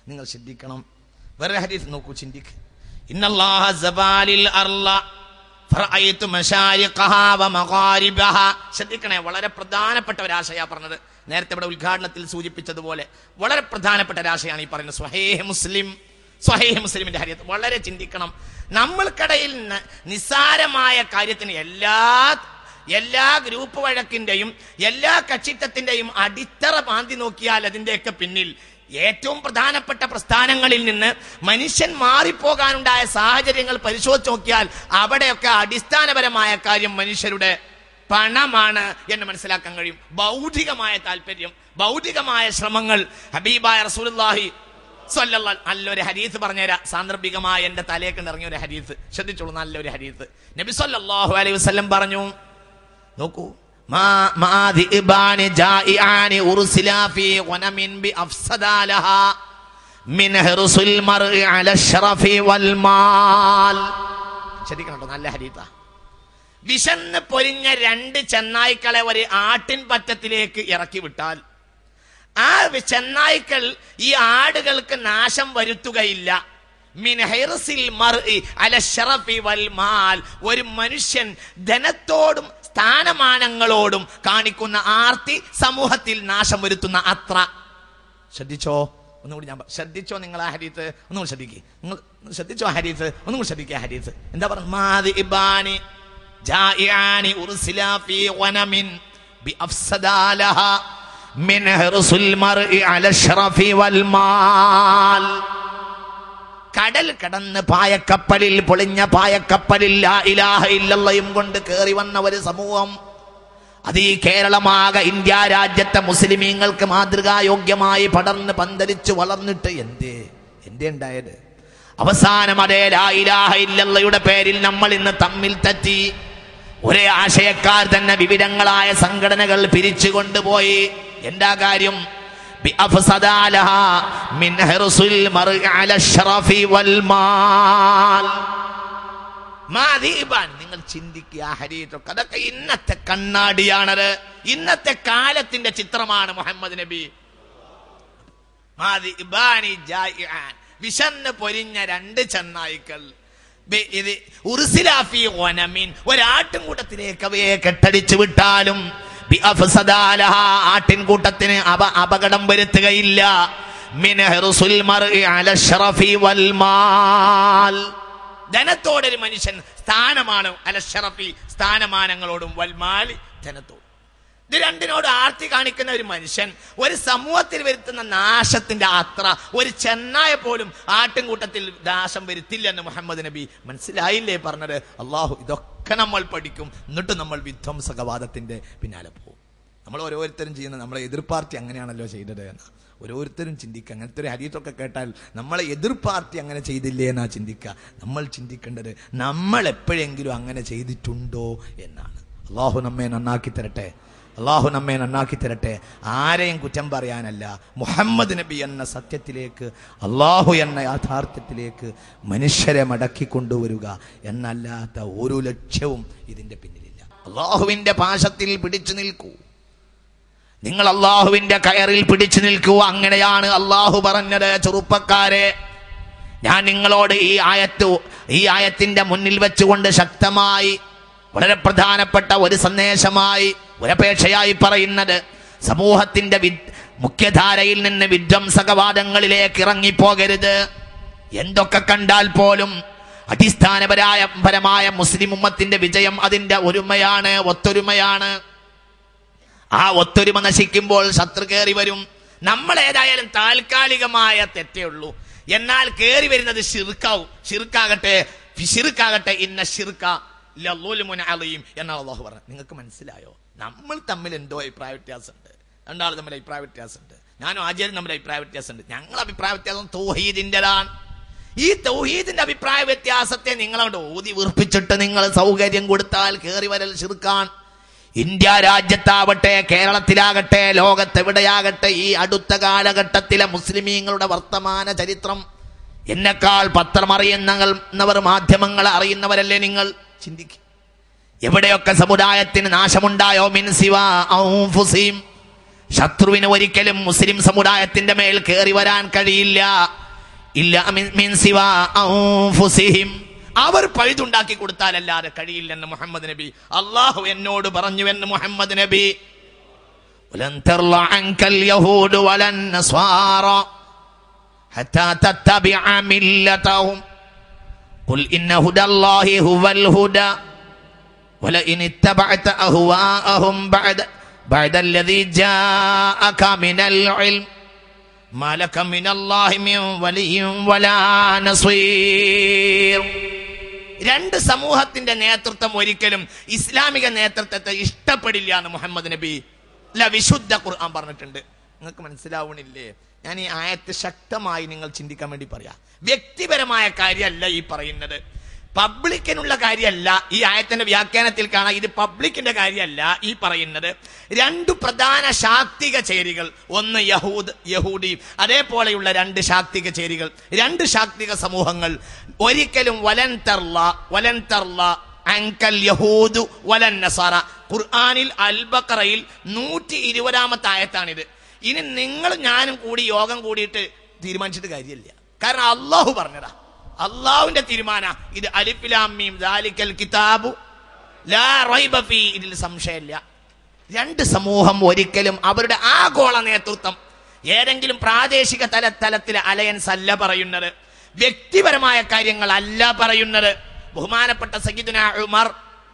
നിങ്ങൾ ചിന്തിക്കണം വേറെ ഹരീത് നോക്കൂ ചിന്തിക്ക് ഇന്നല്ലാഹ സബാലിൽ അർള ഫറഅയ്തു മശാരിഖഹാ വമഗാരിബഹാ. ശ്രദ്ധിക്കണേ വളരെ പ്രധാനപ്പെട്ട ഒരു ആശയ പറഞ്ഞത് നേരത്തെ ഇവിടെ ഉദ്ഘാടനത്തിൽ സൂചിപ്പിച്ചതുപോലെ വളരെ പ്രധാനപ്പെട്ട ഒരു ആശയാണ് ഈ പറയുന്നത് സ്വഹേഹ് മുസ്ലിം സ്വഹേഹ് മുസ്ലിമിന്റെ ഹരിയത്ത് വളരെ ചിന്തിക്കണം നമ്മൾക്കിടയിൽ ന- നിസ്സാരമായ കാര്യത്തിന് എല്ലാ എല്ലാ ഗ്രൂപ്പ് വഴക്കിന്റെയും എല്ലാ കക്ഷിത്വത്തിന്റെയും അടിത്തറ മാന്തി നോക്കിയാൽ അതിന്റെയൊക്കെ പിന്നിൽ ഏറ്റവും പ്രധാനപ്പെട്ട പ്രസ്ഥാനങ്ങളിൽ നിന്ന് മനുഷ്യൻ മാറിപ്പോകാനുണ്ടായ സാഹചര്യങ്ങൾ പരിശോധിച്ച് നോക്കിയാൽ അവിടെയൊക്കെ അടിസ്ഥാനപരമായ കാര്യം മനുഷ്യരുടെ പണമാണ് എന്ന് മനസ്സിലാക്കാൻ കഴിയും ഭൗതികമായ താല്പര്യം ഭൗതികമായ ശ്രമങ്ങൾ ഹബീബായ റസൂലുള്ളാഹി സ്വല്ലല്ലാഹ് നല്ലൊരു ഹരീത്ത് പറഞ്ഞുതരാം സാന്ദർഭികമായ എന്റെ തലേക്ക് ഇറങ്ങിയ ഒരു ഹരീത്ത് ശ്രദ്ധിച്ചോളൂ നല്ലൊരു ഹരീത്ത് നബി സല്ലല്ലാഹു അലൈഹി വസല്ലം പറഞ്ഞു നോക്കൂ മാ മാ ധിഇബാനി ജായിആനി ഉർസിലാ ഫീ ഗനമിൻ ബി അഫ്സദാലഹാ മിൻ ഹിർസുൽ മർഇ അല ശറഫി വൽ മാൽ ശ്രദ്ധിക്കണം കേട്ടോ നല്ല ഹരീത്താ വിശന്ന് പൊരിഞ്ഞ രണ്ട് ചെന്നായ്ക്കളെ ഒരു ആട്ടിൻ പറ്റത്തിലേക്ക് ഇറക്കി വിട്ടാൽ ആ വി- ചെന്നായ്ക്കൾ ഈ ആടുകൾക്ക് നാശം വരുത്തുകയില്ല മിൻ ഹൈറസിൽ മർഇ അല ശറഫി വൽ മാൽ ഒരു മനുഷ്യൻ ധനത്തോടും സ്ഥാനമാനങ്ങളോടും കാണിക്കുന്ന ആർത്തി സമൂഹത്തിൽ നാശം വരുത്തുന്ന അത്ര ശ്രദ്ധിച്ചോ ഒന്നുകൂടി ഞാൻ പ- ശ്രദ്ധിച്ചോ നിങ്ങൾ ആ ഹരീത്ത് ഒന്നുകൂടി ശ്രദ്ധിക്കുക നിങ്ങൾ ശ്രദ്ധിച്ചോ ആ ഹരീത്ത് ഒന്നുകൂടി ശ്രദ്ധിക്കുക ആ ഹരീത്ത് എന്താ പറഞ്ഞു جائعان أرسلا في غنم بأفسدالها من حرص المرء على الشرف والمال കടൽ കടന്ന് പായക്കപ്പലിൽ പൊളിഞ്ഞ പായക്കപ്പലിൽ ലാ ഇലാഹ ഇല്ലല്ലയും കൊണ്ട് കയറി വന്ന ഒരു സമൂഹം അത് ഈ കേരളമാകെ ഇന്ത്യ രാജ്യത്തെ മുസ്ലിമീങ്ങൾക്ക് മാതൃകായോഗ്യമായി പടർന്ന് പന്തലിച്ച് വളർന്നിട്ട് എന്തേ എന്തേ ഉണ്ടായത് അവസാനം അതേ ലാ ഇലാഹ ഇല്ലല്ലയുടെ പേരിൽ നമ്മൾ ഇന്ന് തമ്മിൽ തെറ്റി ഒരേ ആശയക്കാർ തന്നെ വിവിധങ്ങളായ സംഘടനകൾ പിരിച്ചു കൊണ്ടുപോയി എന്താ കാര്യം بأفسدالها من حرص المرء على الشرف والمال മാദീബാൻ നിങ്ങൾ ചിന്തിക്കുക ആ ഹരീത്തൊക്കെ അതൊക്കെ ഇന്നത്തെ കണ്ണാടിയാണത് ഇന്നത്തെ കാലത്തിന്റെ ചിത്രമാണ് മുഹമ്മദ് നബി മാദിബാനി ജായിആൻ. വിശന്ന് പൊരിഞ്ഞ രണ്ട് ചെന്നായ്ക്കൾ ബി- ഇത് ഉർസിലാഫി ഗനമിൻ. ഒരാട്ടിൻകൂട്ടത്തിലേക്ക് അവയെ കെട്ടടിച്ചു വിട്ടാലും ബി അഫ്സദാലഹ. ആട്ടിൻകൂട്ടത്തിന് അവ അപകടം വരുത്തുകയില്ല മിൻ ഹിർസുൽ മർഇ അല ശറഫി വൽ മാൽ. ധനത്തോടൊരു മനുഷ്യൻ സ്ഥാനമാണ് അലഷറഫി സ്ഥാനമാനങ്ങളോടും വൽമാലി ധനത്തോടും ഇത് രണ്ടിനോട് ആർത്തി കാണിക്കുന്ന ഒരു മനുഷ്യൻ ഒരു സമൂഹത്തിൽ വരുത്തുന്ന നാശത്തിന്റെ അത്ര ഒരു ചെന്നായ പോലും ആട്ടിൻകൂട്ടത്തിൽ നാശം വരുത്തില്ലെന്ന് മുഹമ്മദ് നബി മനസ്സിലായില്ലേ പറഞ്ഞത് അള്ളാഹു ഇതൊക്കെ നമ്മൾ പഠിക്കും എന്നിട്ട് നമ്മൾ വിധ്വംസകവാദത്തിന്റെ പിന്നാലെ പോകും നമ്മൾ ഓരോരുത്തരും ചെയ്യുന്ന നമ്മളെ എതിർ പാർട്ടി അങ്ങനെയാണല്ലോ ചെയ്തത് എന്ന് ഓരോരുത്തരും ചിന്തിക്കുക അങ്ങനത്തെ ഒരു ഹരീത്തൊക്കെ കേട്ടാൽ നമ്മളെ എതിർ പാർട്ടി അങ്ങനെ ചെയ്തില്ലേ എന്നാ ചിന്തിക്കുക നമ്മൾ ചിന്തിക്കേണ്ടത് നമ്മൾ എപ്പോഴെങ്കിലും അങ്ങനെ ചെയ്തിട്ടുണ്ടോ എന്നാണ് അള്ളാഹു നമ്മെ നന്നാക്കി തരട്ടെ അള്ളാഹു നമ്മെ നന്നാക്കി തരട്ടെ ആരെയും കുറ്റം പറയാനല്ല മുഹമ്മദ് നബി എന്ന സത്യത്തിലേക്ക് അള്ളാഹു എന്ന യാഥാർത്ഥ്യത്തിലേക്ക് മനുഷ്യരെ മടക്കി കൊണ്ടുവരിക എന്നല്ലാത്ത ഒരു ലക്ഷ്യവും ഇതിന്റെ പിന്നിലില്ല അള്ളാഹുവിന്റെ പാശത്തിൽ പിടിച്ചു നിൽക്കൂ നിങ്ങൾ അള്ളാഹുവിന്റെ കയറിൽ പിടിച്ചു നിൽക്കൂ അങ്ങനെയാണ് അള്ളാഹു പറഞ്ഞത് ചെറുപ്പക്കാരെ ഞാൻ നിങ്ങളോട് ഈ ആയത്ത് ഈ ആയത്തിന്റെ മുന്നിൽ വെച്ചുകൊണ്ട് ശക്തമായി വളരെ പ്രധാനപ്പെട്ട ഒരു സന്ദേശമായി ഒരപേക്ഷയായി പറയുന്നത് സമൂഹത്തിന്റെ വി മുഖ്യധാരയിൽ നിന്ന് വിധ്വംസകവാദങ്ങളിലേക്ക് ഇറങ്ങിപ്പോകരുത് എന്തൊക്കെ കണ്ടാൽ പോലും അടിസ്ഥാനപരായ പരമായ മുസ്ലിം ഉമ്മത്തിന്റെ വിജയം അതിന്റെ ഒരുമയാണ് ഒത്തൊരുമയാണ് ആ ഒത്തൊരുമ നശിക്കുമ്പോൾ ശത്രു കയറി വരും നമ്മൾ ഏതായാലും താൽക്കാലികമായ തെറ്റേ ഉള്ളൂ എന്നാൽ കയറി വരുന്നത് ഷിർക്കാവും ഷിർക്കാകട്ടെ ഷിർക്കാകട്ടെ ഇന്ന ഷിർക്ക ലല്ലുമുൻ അലയും എന്നാണ് അള്ളാഹു പറഞ്ഞത് നിങ്ങൾക്ക് മനസ്സിലായോ നമ്മൾ തമ്മിൽ എന്തോ അഭിപ്രായ വ്യത്യാസമുണ്ട് രണ്ടാൾ തമ്മിൽ അഭിപ്രായ വ്യത്യാസമുണ്ട് ഞാനും ആചാര്യം തമ്മിൽ അഭിപ്രായ വ്യത്യാസമുണ്ട് ഞങ്ങൾ അഭിപ്രായ വ്യത്യാസം തൗഹീദിൻ്റെതാണ് ഈ തൗഹീദിന്റെ അഭിപ്രായ വ്യത്യാസത്തെ നിങ്ങളവിടെ ഊതി വീർപ്പിച്ചിട്ട് നിങ്ങൾ സൗകര്യം കൊടുത്താൽ കയറി വരൽ ഷിർക്കാൻ ഇന്ത്യ രാജ്യത്താവട്ടെ കേരളത്തിലാകട്ടെ ലോകത്തെവിടെയാകട്ടെ ഈ അടുത്ത കാലഘട്ടത്തിലെ മുസ്ലിമീങ്ങളുടെ വർത്തമാന ചരിത്രം എന്നെക്കാൾ പത്രം അറിയുന്നവർ മാധ്യമങ്ങൾ അറിയുന്നവരല്ലേ നിങ്ങൾ ചിന്തിക്കും എവിടെയൊക്കെ സമുദായത്തിന് നാശമുണ്ടായോ മിൻ സിവ ഔഫുസിം ശത്രുവിന് ഒരിക്കലും മുസ്ലിം സമുദായത്തിന്റെ മേൽ കയറി വരാൻ കഴിയില്ല ഇല്ല മിൻ- മിൻ സിവാ അൻഫുസിഹിം. അവർ പഴുതുണ്ടാക്കി കൊടുത്താലല്ലാതെ കഴിയില്ലെന്ന് മുഹമ്മദ് നബി അള്ളാഹു എന്നോട് പറഞ്ഞു എന്ന് മുഹമ്മദ് നബി ولن ترضى عنك اليهود ولا النصارى حتى تتبع ملتهم قل إن هدى الله هو الهدى ولئن اتبعت أهواءهم بعد بعد الذي جاءك من العلم ما لك من الله من ولي ولا نصير രണ്ട് സമൂഹത്തിന്റെ നേതൃത്വം ഒരിക്കലും ഇസ്ലാമിക നേതൃത്വത്തെ ഇഷ്ടപ്പെടില്ല എന്ന് മുഹമ്മദ് നബി അല്ല വിശുദ്ധ ഖുർആൻ പറഞ്ഞിട്ടുണ്ട് നിങ്ങൾക്ക് മനസ്സിലാവണില്ലേ ഞാൻ ഈ ആയത്ത് ശക്തമായി നിങ്ങൾ ചിന്തിക്കാൻ വേണ്ടി പറയാം വ്യക്തിപരമായ കാര്യമല്ല ഈ പറയുന്നത് പബ്ലിക്കിനുള്ള കാര്യമല്ല ഈ ആയത്തിന്റെ വ്യാഖ്യാനത്തിൽ കാണാം ഇത് പബ്ലിക്കിന്റെ കാര്യമല്ല ഈ പറയുന്നത് രണ്ടു പ്രധാന ശാക്തിക ചേരികൾ ഒന്ന് യഹൂദ് യഹൂദി അതേപോലെയുള്ള രണ്ട് ശാക്തിക ചേരികൾ രണ്ട് ശാക്തിക സമൂഹങ്ങൾ ഒരിക്കലും വലൻ തർല വലൻ തർല അങ്കൽ യഹൂദു വലൻ നസാറ ഖുർആനിൽ അൽബക്കറയിൽ നൂറ്റി ഇരുപതാമത്തെ ആയത്താണിത് ഇനി നിങ്ങൾ ഞാനും കൂടി യോഗം കൂടിയിട്ട് തീരുമാനിച്ചിട്ട് കാര്യമില്ല കാരണം അള്ളാഹു പറഞ്ഞതാ അള്ളാഹുവിന്റെ തീരുമാന ഇത് അലിഫിലാമീം ദാലിക്കൽ കിതാബു ലാ റൈബ ഫീ ഇതിൽ സംശയമില്ല രണ്ട് സമൂഹം ഒരിക്കലും അവരുടെ ആഗോള നേതൃത്വം ഏതെങ്കിലും പ്രാദേശിക തല തലത്തിലെ അലയൻസ് അല്ല പറയുന്നത് വ്യക്തിപരമായ കാര്യങ്ങൾ അല്ല പറയുന്നത് ബഹുമാനപ്പെട്ട സയ്യിദുന ഉമർ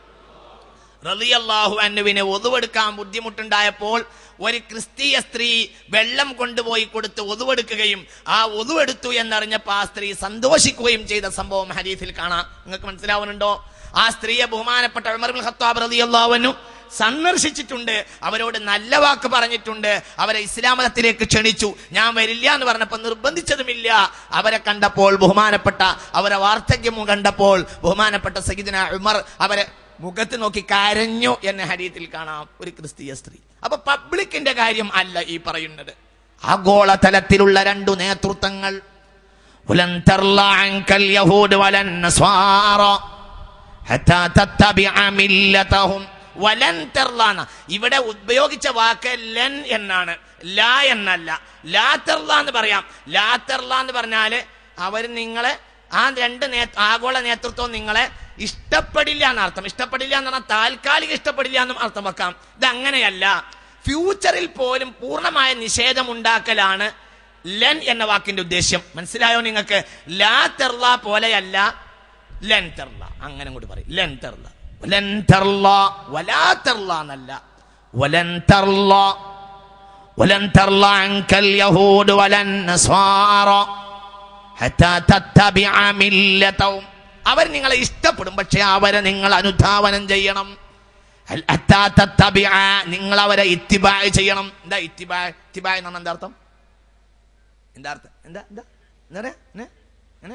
റളിയല്ലാഹു അന്നുവിന് ഒതുവെടുക്കാൻ ബുദ്ധിമുട്ടുണ്ടായപ്പോൾ ഒരു ക്രിസ്തീയ സ്ത്രീ വെള്ളം കൊണ്ടുപോയി കൊടുത്ത് ഒതുവെടുക്കുകയും ആ ഒതുവെടുത്തു എന്നറിഞ്ഞപ്പോൾ ആ സ്ത്രീ സന്തോഷിക്കുകയും ചെയ്ത സംഭവം ഹരീഫിൽ കാണാം നിങ്ങൾക്ക് മനസ്സിലാവുന്നുണ്ടോ ആ സ്ത്രീയെ ബഹുമാനപ്പെട്ട ഉമർ ബിൻ ഖത്താബ് റളിയല്ലാഹുവിനു സന്ദർശിച്ചിട്ടുണ്ട് അവരോട് നല്ല വാക്ക് പറഞ്ഞിട്ടുണ്ട് അവരെ ഇസ്ലാം മതത്തിലേക്ക് ക്ഷണിച്ചു ഞാൻ വരില്ല എന്ന് പറഞ്ഞപ്പോൾ നിർബന്ധിച്ചതുമില്ല അവരെ കണ്ടപ്പോൾ ബഹുമാനപ്പെട്ട അവരെ വാർദ്ധക്യം കണ്ടപ്പോൾ ബഹുമാനപ്പെട്ട സയ്യിദുന ഉമർ അവരെ മുഖത്ത് നോക്കി കരഞ്ഞു എന്ന ഹരീത്തിൽ കാണാം ഒരു ക്രിസ്തീയ സ്ത്രീ അപ്പൊ പബ്ലിക്കിന്റെ കാര്യം അല്ല ഈ പറയുന്നത് ആഗോള തലത്തിലുള്ള രണ്ടു നേതൃത്വങ്ങൾ ولن ترضى عنك اليهود ولا النصارى حتى تتبع ملتهم ولن ترضى ന്ന. ഇവിടെ ഉപയോഗിച്ച വാക്ക് ലൻ എന്നാണ് ലാ എന്നല്ല ലാ തെർല എന്ന് പറയാം ലാ തെർല എന്ന് പറഞ്ഞാല് അവർ നിങ്ങളെ ആ രണ്ട് നേ ആഗോള നേതൃത്വം നിങ്ങളെ ഇഷ്ടപ്പെടില്ല എന്നർത്ഥം ഇഷ്ടപ്പെടില്ല എന്ന് പറഞ്ഞാൽ താൽക്കാലിക ഇഷ്ടപ്പെടില്ല എന്നും അർത്ഥം വെക്കാം ഇത് അങ്ങനെയല്ല ഫ്യൂച്ചറിൽ പോലും പൂർണ്ണമായ നിഷേധം ഉണ്ടാക്കലാണ് ലെൻ എന്ന വാക്കിന്റെ ഉദ്ദേശ്യം മനസ്സിലായോ നിങ്ങൾക്ക് ലാ തെർല പോലെയല്ല ലെൻ തെർല അങ്ങനെ കൂടി പറയും ലെൻ തെർല ലെൻ തെർല വലാ തെർല എന്നല്ല വലൻ തെർല ولن ترضى عنك اليهود ولا النصارى حتى تتبع ملتهم അവർ നിങ്ങളെ ഇഷ്ടപ്പെടും പക്ഷെ അവരെ നിങ്ങൾ അനുധാവനം ചെയ്യണം ഹൽ ഹത്താ തത്തബിഅ, നിങ്ങൾ അവരെ ഇത്തിബാ ചെയ്യണം എന്താ ഇത്തിബാ ഇത്തിബാ എന്നാണ് എന്താ അർത്ഥം എന്താ അർത്ഥം എന്താ എന്താ എന്താ പറയാ എന്നെ? എങ്ങനെ?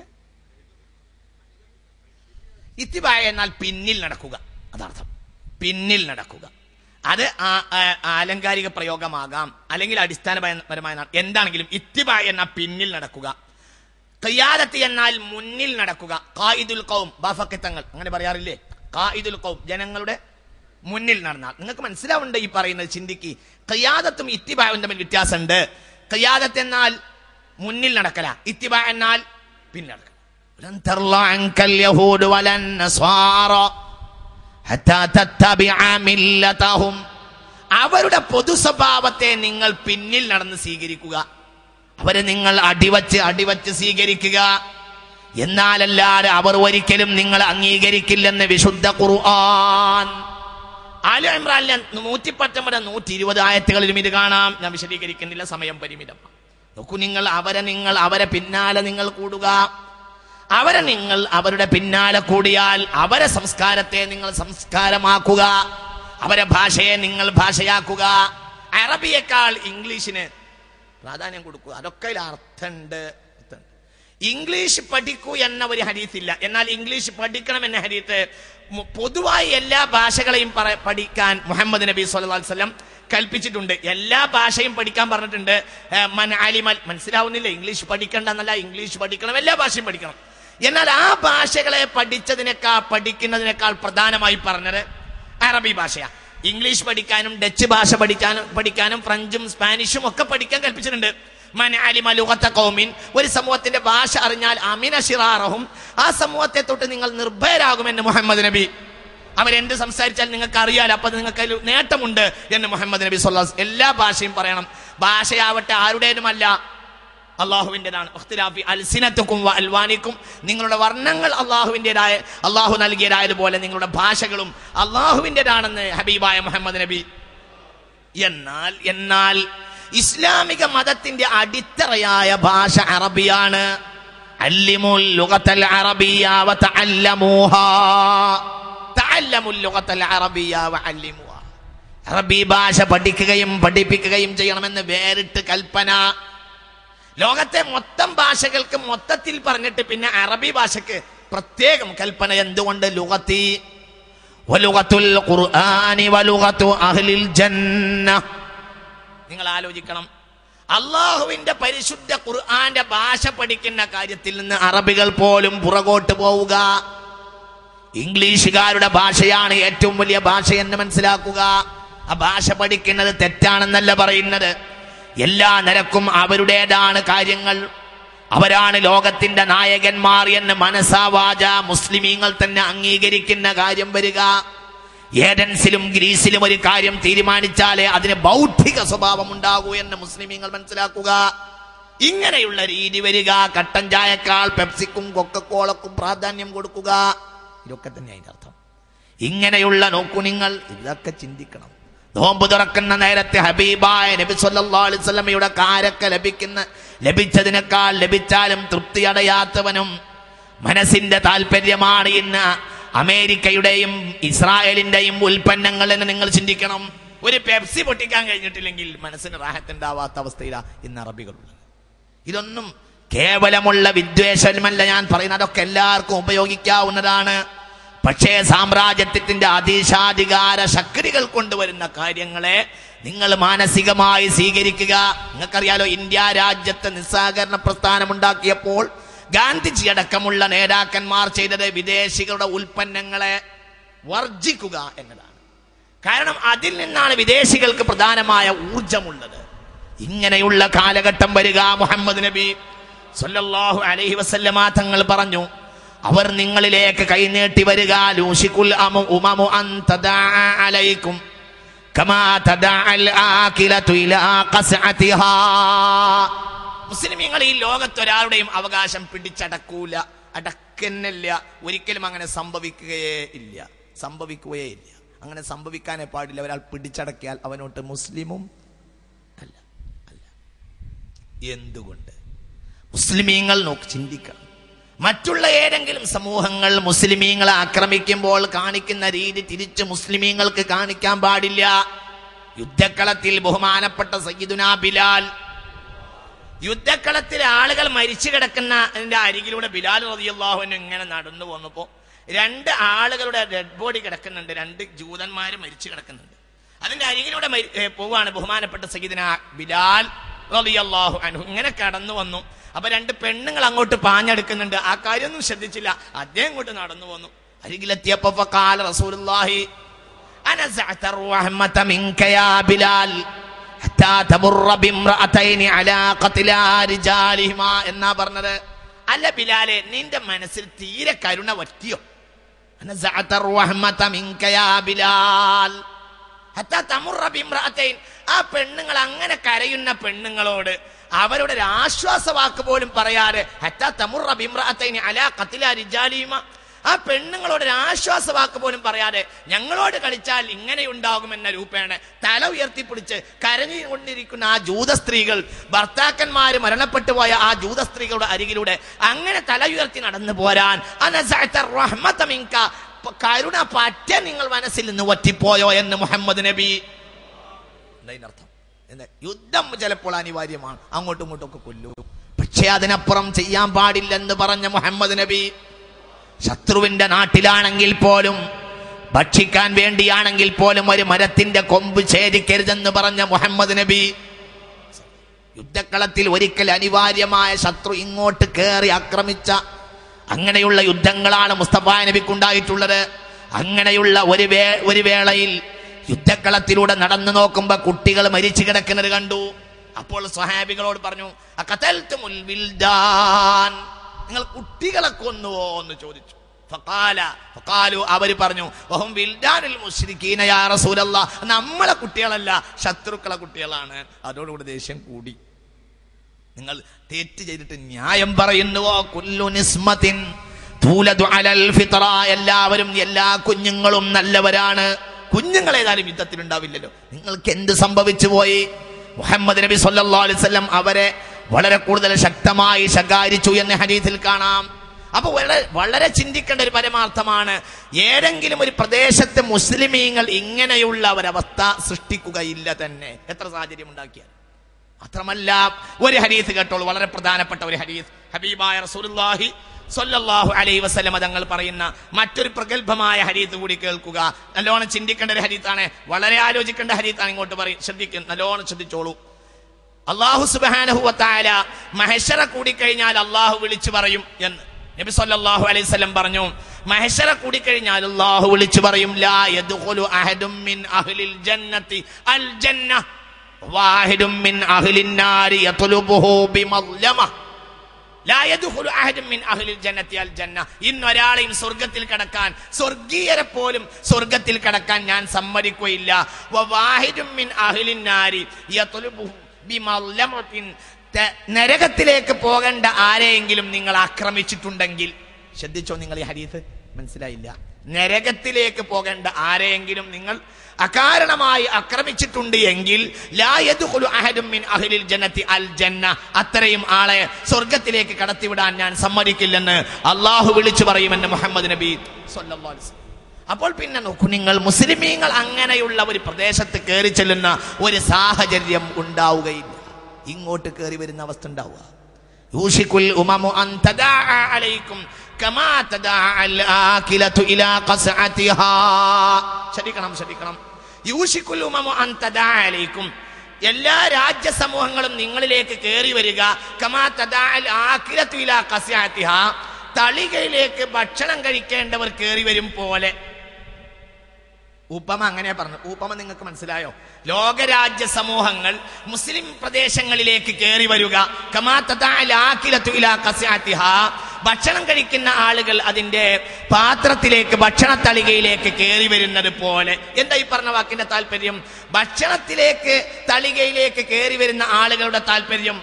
ഇത്തിബായ എന്നാൽ പിന്നിൽ നടക്കുക അതാർത്ഥം പിന്നിൽ നടക്കുക അത് ആ- ആ- ആലങ്കാരിക പ്രയോഗമാകാം അല്ലെങ്കിൽ അടിസ്ഥാനപരമായ ന- എന്താണെങ്കിലും ഇത്തിബായ എന്ന പിന്നിൽ നടക്കുക ഖിയാദത്ത് എന്നാൽ മുന്നിൽ നടക്കുക ഖായിദുൽ ഖൗം ബാഫക്കിത്തങ്ങൾ അങ്ങനെ പറയാറില്ലേ ഖായിദുൽ ഖൗം ജനങ്ങളുടെ മുന്നിൽ നടന്നാൽ നിങ്ങൾക്ക് മനസ്സിലാവുന്നുണ്ട് ഈ പറയുന്നത് ചിന്തിക്ക് ഖിയാദത്തും ഇത്തിബായും തമ്മിൽ വ്യത്യാസമുണ്ട് ഖിയാദത്ത് എന്നാൽ മുന്നിൽ നടക്കല ഇത്തിബാ എന്നാൽ പിന്നിൽ നടക്കല لن ترضى عنك اليهود ولا النصارى حتى تتبع ملتهم അവരുടെ പൊതു സ്വഭാവത്തെ നിങ്ങൾ പിന്നിൽ നടന്ന് സ്വീകരിക്കുക അവരെ നിങ്ങൾ അടിവച്ച് അടിവച്ച് സ്വീകരിക്കുക എന്നാലല്ലാതെ അവർ ഒരിക്കലും നിങ്ങൾ അംഗീകരിക്കില്ലെന്ന് വിശുദ്ധ ഖുർആൻ ആലു ഇമ്രാനിലെ നൂറ്റി പത്തൊമ്പത് നൂറ്റി ഇരുപത് ആയത്തുകളിലും ഇത് കാണാം ഞാൻ വിശദീകരിക്കുന്നില്ല സമയം പരിമിതമാണ് നോക്കൂ നിങ്ങൾ അവരെ നിങ്ങൾ അവരെ പിന്നാലെ നിങ്ങൾ കൂടുക അവരെ നിങ്ങൾ അവരുടെ പിന്നാലെ കൂടിയാൽ അവരെ സംസ്കാരത്തെ നിങ്ങൾ സംസ്കാരമാക്കുക അവരെ ഭാഷയെ നിങ്ങൾ ഭാഷയാക്കുക അറബിയേക്കാൾ ഇംഗ്ലീഷിന് പ്രാധാന്യം കൊടുക്കുക അതൊക്കെ അതിൽ അർത്ഥമുണ്ട് അർത്ഥമുണ്ട്. ഇംഗ്ലീഷ് പഠിക്കൂ എന്ന ഒരു ഹരീത്തില്ല എന്നാൽ ഇംഗ്ലീഷ് പഠിക്കണം എന്ന ഹരീത്ത് മു- പൊതുവായി എല്ലാ ഭാഷകളെയും പറ- പഠിക്കാൻ മുഹമ്മദ് നബി സല്ലല്ലാഹു അലൈഹി വസല്ലം കൽപ്പിച്ചിട്ടുണ്ട് എല്ലാ ഭാഷയും പഠിക്കാൻ പറഞ്ഞിട്ടുണ്ട് ഏ, മൻ അലിമൽ മനസ്സിലാവുന്നില്ല ഇംഗ്ലീഷ് പഠിക്കണ്ട എന്നല്ല ഇംഗ്ലീഷ് പഠിക്കണം എല്ലാ ഭാഷയും പഠിക്കണം എന്നാൽ ആ ഭാഷകളെ പഠിച്ചതിനേക്കാൾ പഠിക്കുന്നതിനേക്കാൾ പ്രധാനമായി പറഞ്ഞത് അറബി ഭാഷയാ ഇംഗ്ലീഷ് പഠിക്കാനും ഡച്ച് ഭാഷ പഠിക്കാനും പഠിക്കാനും ഫ്രഞ്ചും സ്പാനിഷും ഒക്കെ പഠിക്കാൻ കൽപ്പിച്ചിട്ടുണ്ട് മൻ അലിമ ലുഗത്ത ഖൗമിൻ ഒരു സമൂഹത്തിന്റെ ഭാഷ അറിഞ്ഞാൽ അമിന ഷിറാറഹും ആ സമൂഹത്തെ തൊട്ട് നിങ്ങൾ നിർഭയരാകുമെന്ന് മുഹമ്മദ് നബി അവരെന്ത് സംസാരിച്ചാൽ നിങ്ങൾക്ക് അറിയാലോ അപ്പൊ നിങ്ങൾക്ക് അതിൽ നേട്ടമുണ്ട് എന്ന് മുഹമ്മദ് നബി സല്ലാസ് എല്ലാ ഭാഷയും പറയണം ഭാഷയാവട്ടെ ആരുടേതുമല്ല അള്ളാഹുവിൻ്റെതാണ് ഇഖ്തിലാഫി അൽസിനത്തുക്കും വ അൽവാനിക്കും നിങ്ങളുടെ വർണ്ണങ്ങൾ അള്ളാഹുവിൻ്റെതായ അള്ളാഹു നൽകിയതായതുപോലെ നിങ്ങളുടെ ഭാഷകളും അള്ളാഹുവിൻ്റെതാണെന്ന് ഹബീബായ മുഹമ്മദ് നബി എന്നാൽ എന്നാൽ ഇസ്ലാമിക മതത്തിന്റെ അടിത്തറയായ ഭാഷ അറബിയാണ് അല്ലിമുൽ ലുഗത്തൽ അറബിയ വ തഅല്ലമൂഹാ തഅല്ലമുൽ ലുഗത്തൽ അറബിയ വ അല്ലിമൂഹാ അറബി ഭാഷ പഠിക്കുകയും പഠിപ്പിക്കുകയും ചെയ്യണമെന്ന് വേറിട്ട് കൽപ്പന ലോകത്തെ മൊത്തം ഭാഷകൾക്ക് മൊത്തത്തിൽ പറഞ്ഞിട്ട് പിന്നെ അറബി ഭാഷക്ക് പ്രത്യേകം കൽപ്പന എന്തുകൊണ്ട് ലുഗത്തി വലുഗത്തുൽ ഖുർആനി വലുഗത്തു അഹ്ലിൽ ജന്ന നിങ്ങൾ ആലോചിക്കണം അള്ളാഹുവിന്റെ പരിശുദ്ധ ഖുർആന്റെ ഭാഷ പഠിക്കുന്ന കാര്യത്തിൽ നിന്ന് അറബികൾ പോലും പുറകോട്ട് പോവുക ഇംഗ്ലീഷുകാരുടെ ഭാഷയാണ് ഏറ്റവും വലിയ ഭാഷ എന്ന് മനസ്സിലാക്കുക ആ ഭാഷ പഠിക്കുന്നത് തെറ്റാണെന്നല്ല പറയുന്നത് എല്ലാ നിരക്കും അവരുടേതാണ് കാര്യങ്ങൾ അവരാണ് ലോകത്തിന്റെ നായകന്മാർ എന്ന് മനസാവാച മുസ്ലിമീങ്ങൾ തന്നെ അംഗീകരിക്കുന്ന കാര്യം വരിക ഏതൻസിലും ഗ്രീസിലും ഒരു കാര്യം തീരുമാനിച്ചാലേ അതിന് ബൗദ്ധിക സ്വഭാവം ഉണ്ടാകൂ എന്ന് മുസ്ലിമീങ്ങൾ മനസ്സിലാക്കുക ഇങ്ങനെയുള്ള രീതി വരിക കട്ടൻ ചായക്കാൾ പെപ്സിക്കും കൊക്കക്കോളക്കും പ്രാധാന്യം കൊടുക്കുക ഇതൊക്കെ തന്നെ അതിന്റെ അർത്ഥം ഇങ്ങനെയുള്ള നോക്കൂ നിങ്ങൾ ഇതൊക്കെ ചിന്തിക്കണം നോമ്പ് തുറക്കുന്ന നേരത്തെ ഹബീബായ നബി സല്ലല്ലാഹു അലൈഹി വസല്ലമയുടെ കാരക്ക ലഭിക്കുന്ന ലഭിച്ചതിനേക്കാൾ ലഭിച്ചാലും തൃപ്തി അടയാത്തവനും മനസ്സിന്റെ താല്പര്യമാണ് ഇന്ന് അമേരിക്കയുടെയും ഇസ്രായേലിന്റെയും ഉൽപ്പന്നങ്ങൾ എന്ന് നിങ്ങൾ ചിന്തിക്കണം ഒരു പെപ്സി പൊട്ടിക്കാൻ കഴിഞ്ഞിട്ടില്ലെങ്കിൽ മനസ്സിന് റാഹത്തുണ്ടാവാത്ത അവസ്ഥയിലാണ് ഇന്ന് അറബികളുള്ളത് ഇതൊന്നും കേവലമുള്ള വിദ്വേഷമല്ല ഞാൻ പറയുന്നത് അതൊക്കെ എല്ലാവർക്കും ഉപയോഗിക്കാവുന്നതാണ് പക്ഷേ സാമ്രാജ്യത്വത്തിന്റെ അതീശാധികാര ശക്തികൾ കൊണ്ടുവരുന്ന കാര്യങ്ങളെ നിങ്ങൾ മാനസികമായി സ്വീകരിക്കുക നിങ്ങൾക്കറിയാലോ ഇന്ത്യ രാജ്യത്ത് നിസ്സഹകരണ പ്രസ്ഥാനം ഉണ്ടാക്കിയപ്പോൾ ഗാന്ധിജി അടക്കമുള്ള നേതാക്കന്മാർ ചെയ്തത് വിദേശികളുടെ ഉൽപ്പന്നങ്ങളെ വർജിക്കുക എന്നതാണ് കാരണം അതിൽ നിന്നാണ് വിദേശികൾക്ക് പ്രധാനമായ ഊർജമുള്ളത് ഇങ്ങനെയുള്ള കാലഘട്ടം വരിക മുഹമ്മദ് നബി സല്ലല്ലാഹു അലൈഹി വസല്ലമ തങ്ങൾ പറഞ്ഞു അവർ നിങ്ങളിലേക്ക് കൈനീട്ടി വരിക ലൂഷിക്കുൽ അമു ഉമമു അൻ തദാ അലൈക്കും കമാ തദാ അൽ ആകിലതു ഇലാ ഖസ്അതിഹാ മുസ്ലിമീങ്ങൾ ഈ ലോകത്ത് ഒരാളുടെയും അവകാശം പിടിച്ചടക്കൂല അടക്കുന്നില്ല ഒരിക്കലും അങ്ങനെ സംഭവിക്കുകയേ ഇല്ല സംഭവിക്കുകയേ ഇല്ല അങ്ങനെ സംഭവിക്കാനേ പാടില്ല ഒരാൾ പിടിച്ചടക്കിയാൽ അവനോട്ട് മുസ്ലിമും അല്ല അല്ല എന്തുകൊണ്ട് മുസ്ലിമീങ്ങൾ നോക്കി ചിന്തിക്കണം മറ്റുള്ള ഏതെങ്കിലും സമൂഹങ്ങൾ മുസ്ലിമീങ്ങളെ ആക്രമിക്കുമ്പോൾ കാണിക്കുന്ന രീതി തിരിച്ച് മുസ്ലിമീങ്ങൾക്ക് കാണിക്കാൻ പാടില്ല യുദ്ധക്കളത്തിൽ ബഹുമാനപ്പെട്ട സയ്യിദുന ബിലാൽ യുദ്ധക്കളത്തിൽ ആളുകൾ മരിച്ചു കിടക്കുന്ന അതിന്റെ അരികിലൂടെ ബിലാൽ റതിയല്ലാഹുവിന് ഇങ്ങനെ നടന്നു പോന്നപ്പോ രണ്ട് ആളുകളുടെ ഡെഡ് ബോഡി കിടക്കുന്നുണ്ട് രണ്ട് ജൂതന്മാര് മരിച്ചു കിടക്കുന്നുണ്ട് അതിന്റെ അരികിലൂടെ മരി- ഏ, പോവാണ് ബഹുമാനപ്പെട്ട സയ്യിദിന ബിലാൽ റളിയല്ലാഹു അൻഹു ഇങ്ങനെ കടന്നു വന്നു അപ്പൊ രണ്ട് പെണ്ണുങ്ങൾ അങ്ങോട്ട് പാഞ്ഞെടുക്കുന്നുണ്ട് ആ കാര്യമൊന്നും ശ്രദ്ധിച്ചില്ല അദ്ദേഹം ഇങ്ങോട്ട് നടന്നു വന്നു അരികിലെത്തിയപ്പോ ഫഖാല റസൂലുള്ളാഹി أنزعت الرحمة منك يا بلال حتى تمر بامرأتين على قتلا رجالهما എന്നാ പറഞ്ഞത് അല്ല ബിലാലെ നിന്റെ മനസ്സിൽ തീരെ കരുണ പറ്റിയോ أنزعت الرحمة منك يا بلال حتى تمر بامرأتين ആ പെണ്ണുങ്ങൾ അങ്ങനെ കരയുന്ന പെണ്ണുങ്ങളോട് അവരുടെ ഒരു ആശ്വാസവാക്ക് പോലും പറയാതെ ഹത്താ തമുറ ബിമ്രഅത്തൈനി അലാ ഖത്ല റിജാലിഹിമ ആ പെണ്ണുങ്ങളോട് ഒരു ആശ്വാസവാക്ക് പോലും പറയാതെ ഞങ്ങളോട് കളിച്ചാൽ ഇങ്ങനെയുണ്ടാകുമെന്ന രൂപേണ തല ഉയർത്തിപ്പിടിച്ച് കരഞ്ഞുകൊണ്ടിരിക്കുന്ന ആ ജൂത സ്ത്രീകൾ ഭർത്താക്കന്മാര് മരണപ്പെട്ടു പോയ ആ ജൂത സ്ത്രീകളുടെ അരികിലൂടെ അങ്ങനെ തല ഉയർത്തി നടന്നു പോരാൻ അനസഅത റഹ്മത മിൻക. പ- കരുണ പറ്റ നിങ്ങൾ മനസ്സിൽ നിന്ന് ഒറ്റിപ്പോയോ എന്ന് മുഹമ്മദ് നബി എന്നതിനർത്ഥം എന്താ യുദ്ധം ചിലപ്പോൾ അനിവാര്യമാണ് അങ്ങോട്ടും ഇങ്ങോട്ടും ഒക്കെ കൊല്ലൂ പക്ഷെ അതിനപ്പുറം ചെയ്യാൻ പാടില്ലെന്ന് പറഞ്ഞ മുഹമ്മദ് നബി ശത്രുവിന്റെ നാട്ടിലാണെങ്കിൽ പോലും ഭക്ഷിക്കാൻ വേണ്ടിയാണെങ്കിൽ പോലും ഒരു മരത്തിന്റെ കൊമ്പ് ഛേദിക്കരുതെന്ന് പറഞ്ഞ മുഹമ്മദ് നബി യുദ്ധക്കളത്തിൽ ഒരിക്കൽ അനിവാര്യമായ ശത്രു ഇങ്ങോട്ട് കയറി ആക്രമിച്ച അങ്ങനെയുള്ള യുദ്ധങ്ങളാണ് മുസ്തഫ നബിക്കുണ്ടായിട്ടുള്ളത് അങ്ങനെയുള്ള ഒരു വേ ഒരു വേളയിൽ യുദ്ധക്കളത്തിലൂടെ നടന്നു നോക്കുമ്പോ കുട്ടികൾ മരിച്ചു കിടക്കുന്നത് കണ്ടു അപ്പോൾ സ്വഹാബികളോട് പറഞ്ഞു "അഖതൽതുമുൽ വിൽദാൻ." നിങ്ങൾ കുട്ടികളെ കൊന്നുവോ എന്ന് ചോദിച്ചു ഫഖാല ഫഖാലു അവര് പറഞ്ഞു വഹും വിൽദാനുൽ മുശ്രിക്കീന യാ റസൂലല്ലാ നമ്മളെ കുട്ടികളല്ല ശത്രുക്കളെ കുട്ടികളാണ് അതോടുകൂടി ദേഷ്യം കൂടി നിങ്ങൾ തെറ്റ് ചെയ്തിട്ട് ന്യായം പറയുന്നുവോ കുല്ലു നിസ്മത്തിൻ തൂലദു അലൽ ഫിത്ര എല്ലാവരും എല്ലാ കുഞ്ഞുങ്ങളും നല്ലവരാണ് കുഞ്ഞുങ്ങൾ ഏതായാലും യുദ്ധത്തിൽ ഉണ്ടാവില്ലല്ലോ നിങ്ങൾക്ക് എന്ത് സംഭവിച്ചു പോയി മുഹമ്മദ് നബി സല്ലല്ലാഹു അലൈഹി വസല്ലം അവരെ വളരെ കൂടുതൽ ശക്തമായി ശകാരിച്ചു എന്ന് ഹദീസിൽ കാണാം അപ്പൊ വളരെ വളരെ ചിന്തിക്കേണ്ട ഒരു പരമാർത്ഥമാണ് ഏതെങ്കിലും ഒരു പ്രദേശത്തെ മുസ്ലിമീങ്ങൾ ഇങ്ങനെയുള്ള ഒരവസ്ഥ സൃഷ്ടിക്കുകയില്ല തന്നെ എത്ര സാഹചര്യം ഉണ്ടാക്കിയാൽ മാത്രമല്ല ഒരു ഹരീസ് കേട്ടോളൂ വളരെ പ്രധാനപ്പെട്ട ഒരു ഹരീസ് ഹബീബായ റസൂലുള്ളാഹി സ്വല്ലല്ലാഹു അലൈഹി വസല്ലമ തങ്ങൾ പറയുന്ന മറ്റൊരു പ്രഗത്ഭമായ ഹരീത്ത് കൂടി കേൾക്കുക നല്ലോണം ചിന്തിക്കേണ്ട ഒരു ഹരീത്താണ് വളരെ ആലോചിക്കേണ്ട ഹരീത്താണ് ഇങ്ങോട്ട് പറയും ശ്രദ്ധിക്കും നല്ലോണം ശ്രദ്ധിച്ചോളൂ അള്ളാഹു സുബ്ഹാനഹു വതആല മഹശറ കൂടിക്കഴിഞ്ഞാൽ അള്ളാഹു വിളിച്ചു പറയും എന്ന് നബി സല്ലല്ലാഹു അലൈഹി വസല്ലം പറഞ്ഞു മഹശറ കൂടിക്കഴിഞ്ഞാൽ അള്ളാഹു വിളിച്ചു പറയും ലാ യദ്ഖുലു അഹദും മിൻ അഹ്ലിൽ ജന്നത്തി അൽ ജന്ന വാഹിദും മിൻ അഹ്ലിൻ നാരി യത്ലുബുഹു ബിമദ്ലമ ലാ യദ്ഖുലു അഹദും മിൻ അഹ്ലിൽ ജന്നത്തി അൽ ജന്ന ഇന്നൊരാളെയും സ്വർഗ്ഗത്തിൽ കടക്കാൻ സ്വർഗീയരെ പോലും സ്വർഗ്ഗത്തിൽ കടക്കാൻ ഞാൻ സമ്മതിക്കുകയില്ല വവാഹിദും മിൻ അഹ്ലിൻ നാരി യത്ലുബുഹു ബിമദ്ലമത്തിൻ ത- നരകത്തിലേക്ക് പോകേണ്ട ആരെയെങ്കിലും നിങ്ങൾ ആക്രമിച്ചിട്ടുണ്ടെങ്കിൽ ശ്രദ്ധിച്ചോ നിങ്ങൾ ഈ ഹരീത് മനസ്സിലായില്ല നരകത്തിലേക്ക് പോകേണ്ട ആരെയെങ്കിലും നിങ്ങൾ അകാരണമായി ആക്രമിച്ചിട്ടുണ്ട് എങ്കിൽ ലാ യദ്ഖുലു അഹദും മിൻ അഹ്ലിൽ ജന്നത്തി അൽ ജന്ന അത്രയും ആളെ സ്വർഗത്തിലേക്ക് കടത്തിവിടാൻ ഞാൻ സമ്മതിക്കില്ലെന്ന് അള്ളാഹു വിളിച്ചു പറയുമെന്ന് മുഹമ്മദ് നബി സ്വല്ലല്ലാഹു അലൈഹി വസല്ലം. അപ്പോൾ പിന്നെ നോക്കൂ നിങ്ങൾ മുസ്ലിമീങ്ങൾ അങ്ങനെയുള്ള ഒരു പ്രദേശത്ത് കയറി ചെല്ലുന്ന ഒരു സാഹചര്യം ഉണ്ടാവുകയില്ല ഇങ്ങോട്ട് കയറി വരുന്ന അവസ്ഥ ഉണ്ടാവുക യൂഷിക്കുൽ ഉമമു അൻ തദാഅ അലൈക്കും കമാ തദാഅ അൽ ആകിലതു ഇലാ ഖസ്അതിഹാ ശ്രദ്ധിക്കണം ശ്രദ്ധിക്കണം യൂഷിക്കുൽ ഉമമു അൻ തദാഅ അലൈക്കും എല്ലാ രാജ്യ സമൂഹങ്ങളും നിങ്ങളിലേക്ക് കയറി വരിക കമാ തദാഅ അൽ ആകിലതു ഇലാ ഖസ്അതിഹാ തളികയിലേക്ക് ഭക്ഷണം കഴിക്കേണ്ടവർ കയറി വരും പോലെ ഉപമ അങ്ങനെ പറഞ്ഞു ഉപമ നിങ്ങൾക്ക് മനസ്സിലായോ ലോകരാജ്യ സമൂഹങ്ങൾ മുസ്ലിം പ്രദേശങ്ങളിലേക്ക് കയറി വരിക കമാ തദാഅൽ ആകിലതു ഇലാ ഖസ്അതിഹാ ഭക്ഷണം കഴിക്കുന്ന ആളുകൾ അതിന്റെ പാത്രത്തിലേക്ക് ഭക്ഷണത്തളികയിലേക്ക് കയറി വരുന്നത് പോലെ എന്താ ഈ പറഞ്ഞ വാക്കിന്റെ താല്പര്യം ഭക്ഷണത്തിലേക്ക് തളികയിലേക്ക് കയറി വരുന്ന ആളുകളുടെ താല്പര്യം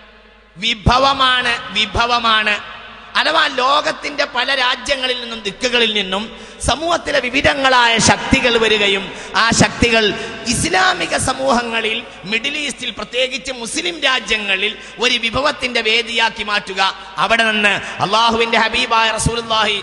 വിഭവമാണ് വിഭവമാണ് അഥവാ ലോകത്തിന്റെ പല രാജ്യങ്ങളിൽ നിന്നും ദിക്കുകളിൽ നിന്നും സമൂഹത്തിലെ വിവിധങ്ങളായ ശക്തികൾ വരികയും ആ ശക്തികൾ ഇസ്ലാമിക സമൂഹങ്ങളിൽ മിഡിൽ ഈസ്റ്റിൽ പ്രത്യേകിച്ച് മുസ്ലിം രാജ്യങ്ങളിൽ ഒരു വിഭവത്തിന്റെ വേദിയാക്കി മാറ്റുക അവിടെ നിന്ന് അള്ളാഹുവിന്റെ ഹബീബായ റസൂലുള്ളാഹി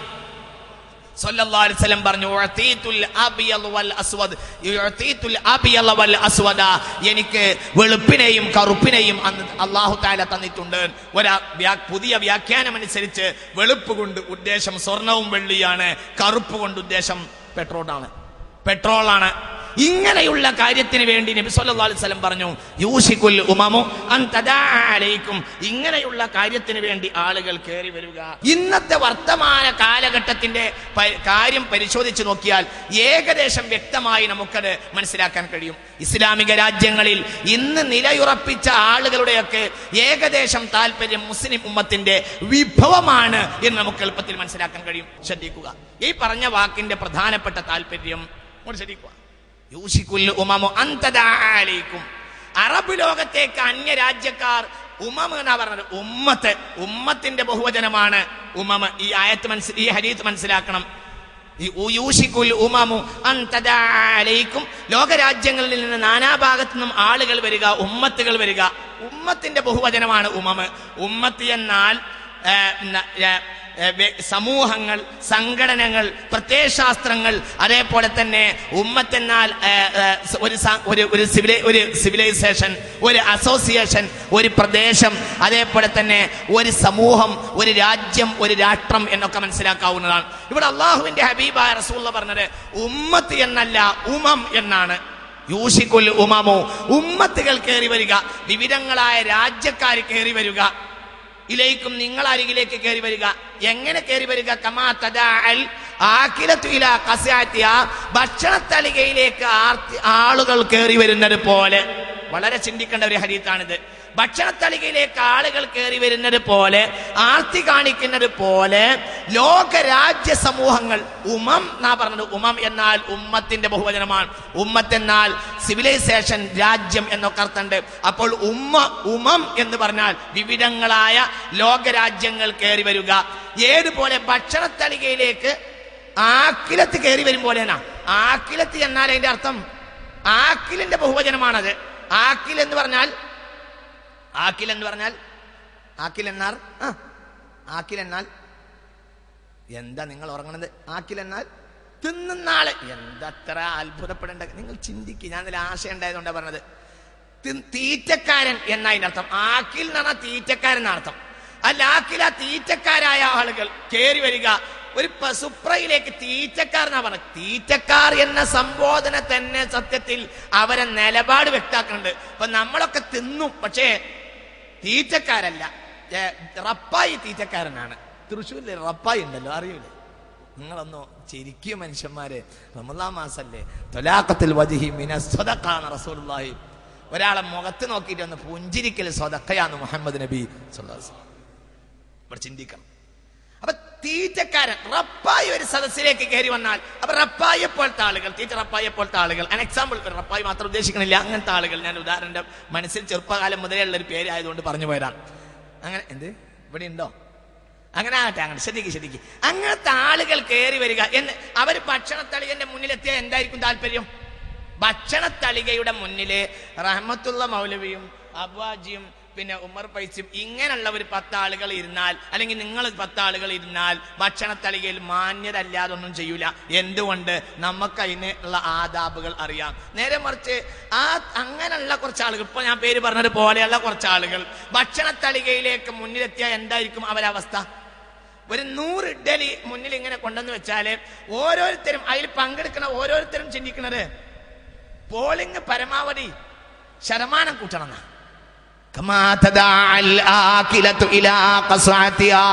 സല്ലല്ലാഹു അലൈഹി വസല്ലം പറഞ്ഞു ഉഅതീതുൽ അബിയൽ വൽ അസ്വദ് ഉഅതീതുൽ അബിയൽ വൽ അസ്വദ എനിക്ക് വെളുപ്പിനെയും കറുപ്പിനെയും അന്ന് അല്ലാഹു തആല തന്നിട്ടുണ്ട് ഒരു വ്യാ- പുതിയ വ്യാഖ്യാനം അനുസരിച്ച് വെളുപ്പ് കൊണ്ട് ഉദ്ദേശം സ്വർണവും വെള്ളിയാണ് കറുപ്പ് കൊണ്ട് ഉദ്ദേശം പെട്രോളാണ് പെട്രോളാണ് ഇങ്ങനെയുള്ള കാര്യത്തിന് വേണ്ടി നബി സല്ലല്ലാഹു അലൈഹി വസല്ലം പറഞ്ഞു യൂഷിക്കുൽ ഉമമു അൻ തദാഅ അലൈക്കും ഇങ്ങനെയുള്ള കാര്യത്തിന് വേണ്ടി ആളുകൾ കയറി വരിക ഇന്നത്തെ വർത്തമാന കാലഘട്ടത്തിന്റെ പ- കാര്യം പരിശോധിച്ച് നോക്കിയാൽ ഏകദേശം വ്യക്തമായി നമുക്കത് മനസ്സിലാക്കാൻ കഴിയും ഇസ്ലാമിക രാജ്യങ്ങളിൽ ഇന്ന് നിലയുറപ്പിച്ച ആളുകളുടെയൊക്കെ ഏകദേശം താല്പര്യം മുസ്ലിം ഉമ്മത്തിന്റെ വിഭവമാണ് എന്ന് നമുക്ക് എളുപ്പത്തിൽ മനസ്സിലാക്കാൻ കഴിയും ശ്രദ്ധിക്കുക ഈ പറഞ്ഞ വാക്കിന്റെ പ്രധാനപ്പെട്ട താല്പര്യം അങ്ങോട്ട് ശ്രദ്ധിക്കുക യൂഷിക്കുൽ ഉമമു അന്തദാലേക്കും അറബ് ലോകത്തേക്ക് അന്യ രാജ്യക്കാർ ഉമമ എന്നാ പറഞ്ഞത് ഉമ്മത്ത് ഉമ്മത്തിന്റെ ബഹുവചനമാണ് ഉമമ ഈ ആയത്ത് മനസ്സി ഈ ഹരീത്ത് മനസ്സിലാക്കണം ഈ ഉ- യൂഷിക്കുൽ ഉമമു അൻ തദാഅലൈക്കും ലോകരാജ്യങ്ങളിൽ നിന്ന് നാനാഭാഗത്തു നിന്നും ആളുകൾ വരിക ഉമ്മത്തുകൾ വരിക ഉമ്മത്തിന്റെ ബഹുവചനമാണ് ഉമമ് ഉമ്മത്ത് എന്നാൽ ഏ, ന- ഏ, ഏ, വ്യ- സമൂഹങ്ങൾ സംഘടനകൾ പ്രത്യയശാസ്ത്രങ്ങൾ അതേപോലെ തന്നെ ഉമ്മത്തെന്നാൽ ഏ, ഏ, സ- ഒരു സ- ഒരു ഒരു സിവിലൈ ഒരു സിവിലൈസേഷൻ ഒരു അസോസിയേഷൻ ഒരു പ്രദേശം അതേപോലെ തന്നെ ഒരു സമൂഹം ഒരു രാജ്യം ഒരു രാഷ്ട്രം എന്നൊക്കെ മനസ്സിലാക്കാവുന്നതാണ് ഇവിടെ അള്ളാഹുവിന്റെ ഹബീബായ റസൂള്ള പറഞ്ഞത് ഉമ്മത്ത് എന്നല്ല ഉമം എന്നാണ് യൂഷിക്കുൽ ഉമമോ ഉമ്മത്തുകൾ കയറി വരിക വിവിധങ്ങളായ രാജ്യക്കാർ കയറി വരിക ഇലേക്കും നിങ്ങൾ അരികിലേക്ക് കയറി വരിക എങ്ങനെ കയറി വരിക കമാ തദാഅൽ ആക്കിലത്തു ഇല കസാറ്റിയ ഭക്ഷണത്തളികയിലേക്ക് ആർത്തി ആളുകൾ കയറി വരുന്നത് പോലെ വളരെ ചിന്തിക്കേണ്ട ഒരു ഹരീത്താണിത് ഭക്ഷണത്തളികയിലേക്ക് ആളുകൾ കയറി വരുന്നത് പോലെ ആർത്തി കാണിക്കുന്നത് പോലെ ലോകരാജ്യ സമൂഹങ്ങൾ ഉമം എന്നാ പറഞ്ഞത് ഉമം എന്നാൽ ഉമ്മത്തിന്റെ ബഹുവചനമാണ് ഉമ്മത്ത് എന്നാൽ സിവിലൈസേഷൻ രാജ്യം എന്നൊക്കെ അർത്ഥമുണ്ട് അപ്പോൾ ഉമ്മ ഉമം എന്ന് പറഞ്ഞാൽ വിവിധങ്ങളായ ലോകരാജ്യങ്ങൾ കയറി വരിക ഏതുപോലെ ഭക്ഷണത്തളികയിലേക്ക് ആക്കിലത്ത് കയറി വരും പോലെയാണ് ആക്കിലത്ത് എന്നാൽ അതിന്റെ അർത്ഥം ആക്കിലിന്റെ ബഹുവചനമാണത് ആക്കിൽ എന്ന് പറഞ്ഞാൽ ആക്കിൽ എന്ന് പറഞ്ഞാൽ ആക്കിൽ എന്നാൽ ആ ആക്കിൽ എന്നാൽ എന്താ നിങ്ങൾ ഉറങ്ങണത് ആക്കിൽ എന്നാൽ തിന്നുന്ന ആള് എന്തത്ര അത്ഭുതപ്പെടേണ്ട നിങ്ങൾ ചിന്തിക്കുക ഞാൻ അതിൽ ആശയം ഉണ്ടായതുകൊണ്ടാണ് പറഞ്ഞത് തി- തീറ്റക്കാരൻ എന്നതിന്റെ അർത്ഥം ആക്കിൽ എന്ന് പറഞ്ഞാൽ തീറ്റക്കാരൻ എന്ന അർത്ഥം അല്ല ആക്കിൽ ആ തീറ്റക്കാരായ ആളുകൾ കയറി വരിക ഒരു പ- സുപ്രയിലേക്ക് തീറ്റക്കാർ എന്നാ പറഞ്ഞത് തീറ്റക്കാർ എന്ന സംബോധന തന്നെ സത്യത്തിൽ അവരെ നിലപാട് വ്യക്താക്കുന്നുണ്ട് അപ്പൊ നമ്മളൊക്കെ തിന്നും പക്ഷേ തീറ്റക്കാരല്ല ഏ, റപ്പായി തീറ്റക്കാരനാണ് തൃശ്ശൂരിൽ റപ്പായി ഉണ്ടല്ലോ അറിയൂലേ നിങ്ങളൊന്നോ ചിരിക്കും മനുഷ്യന്മാര് റമദാൻ മാസല്ലേ തൊലാക്കത്തിൽ വജിഹി മിന സ്വതക്കാണ് റസൂലുള്ളാഹി ഒരാളെ മുഖത്ത് നോക്കിയിട്ട് ഒന്ന് പുഞ്ചിരിക്കൽ സ്വതക്കയാന്ന് മുഹമ്മദ് നബി സ്വല്ലല്ലാഹു അലൈഹി വസല്ലം. ഇവിടെ ചിന്തിക്കണം അപ്പൊ തീറ്റക്കാരൻ റപ്പായി ഒരു സദസ്സിലേക്ക് കയറി വന്നാൽ അപ്പൊ റപ്പായെ പോലത്തെ ആളുകൾ തീറ്റ റപ്പായെ പോലത്തെ ആളുകൾ അൻ എക്സാമ്പിൾ റപ്പായി മാത്രം ഉദ്ദേശിക്കണില്ല അങ്ങനത്തെ ആളുകൾ ഞാൻ ഉദാഹരണം മനസ്സിൽ ചെറുപ്പകാലം മുതലേ ഉള്ള ഒരു പേര് ആയതുകൊണ്ട് പറഞ്ഞു പോയതാണ് അങ്ങനെ എന്ത് ഇവിടെ ഉണ്ടോ അങ്ങനെ ആകട്ടെ അങ്ങനെ ശരിക്ക് ശരിക്ക് അങ്ങനത്തെ ആളുകൾ കയറി വരിക എന്ന് അവർ ഭക്ഷണത്തളികന്റെ മുന്നിലെത്തിയ എന്തായിരിക്കും താല്പര്യം ഭക്ഷണത്തളികയുടെ മുന്നില് റഹ്മത്തുള്ള മൗലവിയും അബ്വാജിയും പിന്നെ ഉമർ പൈസും ഇങ്ങനെയുള്ള ഒരു പത്താളുകൾ ഇരുന്നാൽ അല്ലെങ്കിൽ നിങ്ങൾ പത്താളുകൾ ഇരുന്നാൽ ഭക്ഷണത്തളികയിൽ മാന്യത അല്ലാതെ ഒന്നും ചെയ്യൂല എന്തുകൊണ്ട് നമുക്ക് അതിന് ഉള്ള ആദാബുകൾ അറിയാം നേരെ മറിച്ച് ആ അങ്ങനെയുള്ള കുറച്ച് ആളുകൾ ഇപ്പൊ ഞാൻ പേര് പറഞ്ഞത് പോലെയുള്ള കുറച്ച് ആളുകൾ ഭക്ഷണത്തളികയിലേക്ക് മുന്നിലെത്തിയ എന്തായിരിക്കും അവരവസ്ഥ ഒരു നൂറ് ഇഡ്ഡലി മുന്നിൽ ഇങ്ങനെ കൊണ്ടുവന്ന് വെച്ചാല് ഓരോരുത്തരും അതിൽ പങ്കെടുക്കുന്ന ഓരോരുത്തരും ചിന്തിക്കുന്നത് പോളിംഗ് പരമാവധി ശതമാനം കൂട്ടണം എന്നാ. كما تداعى الآكلة إلى قصعتها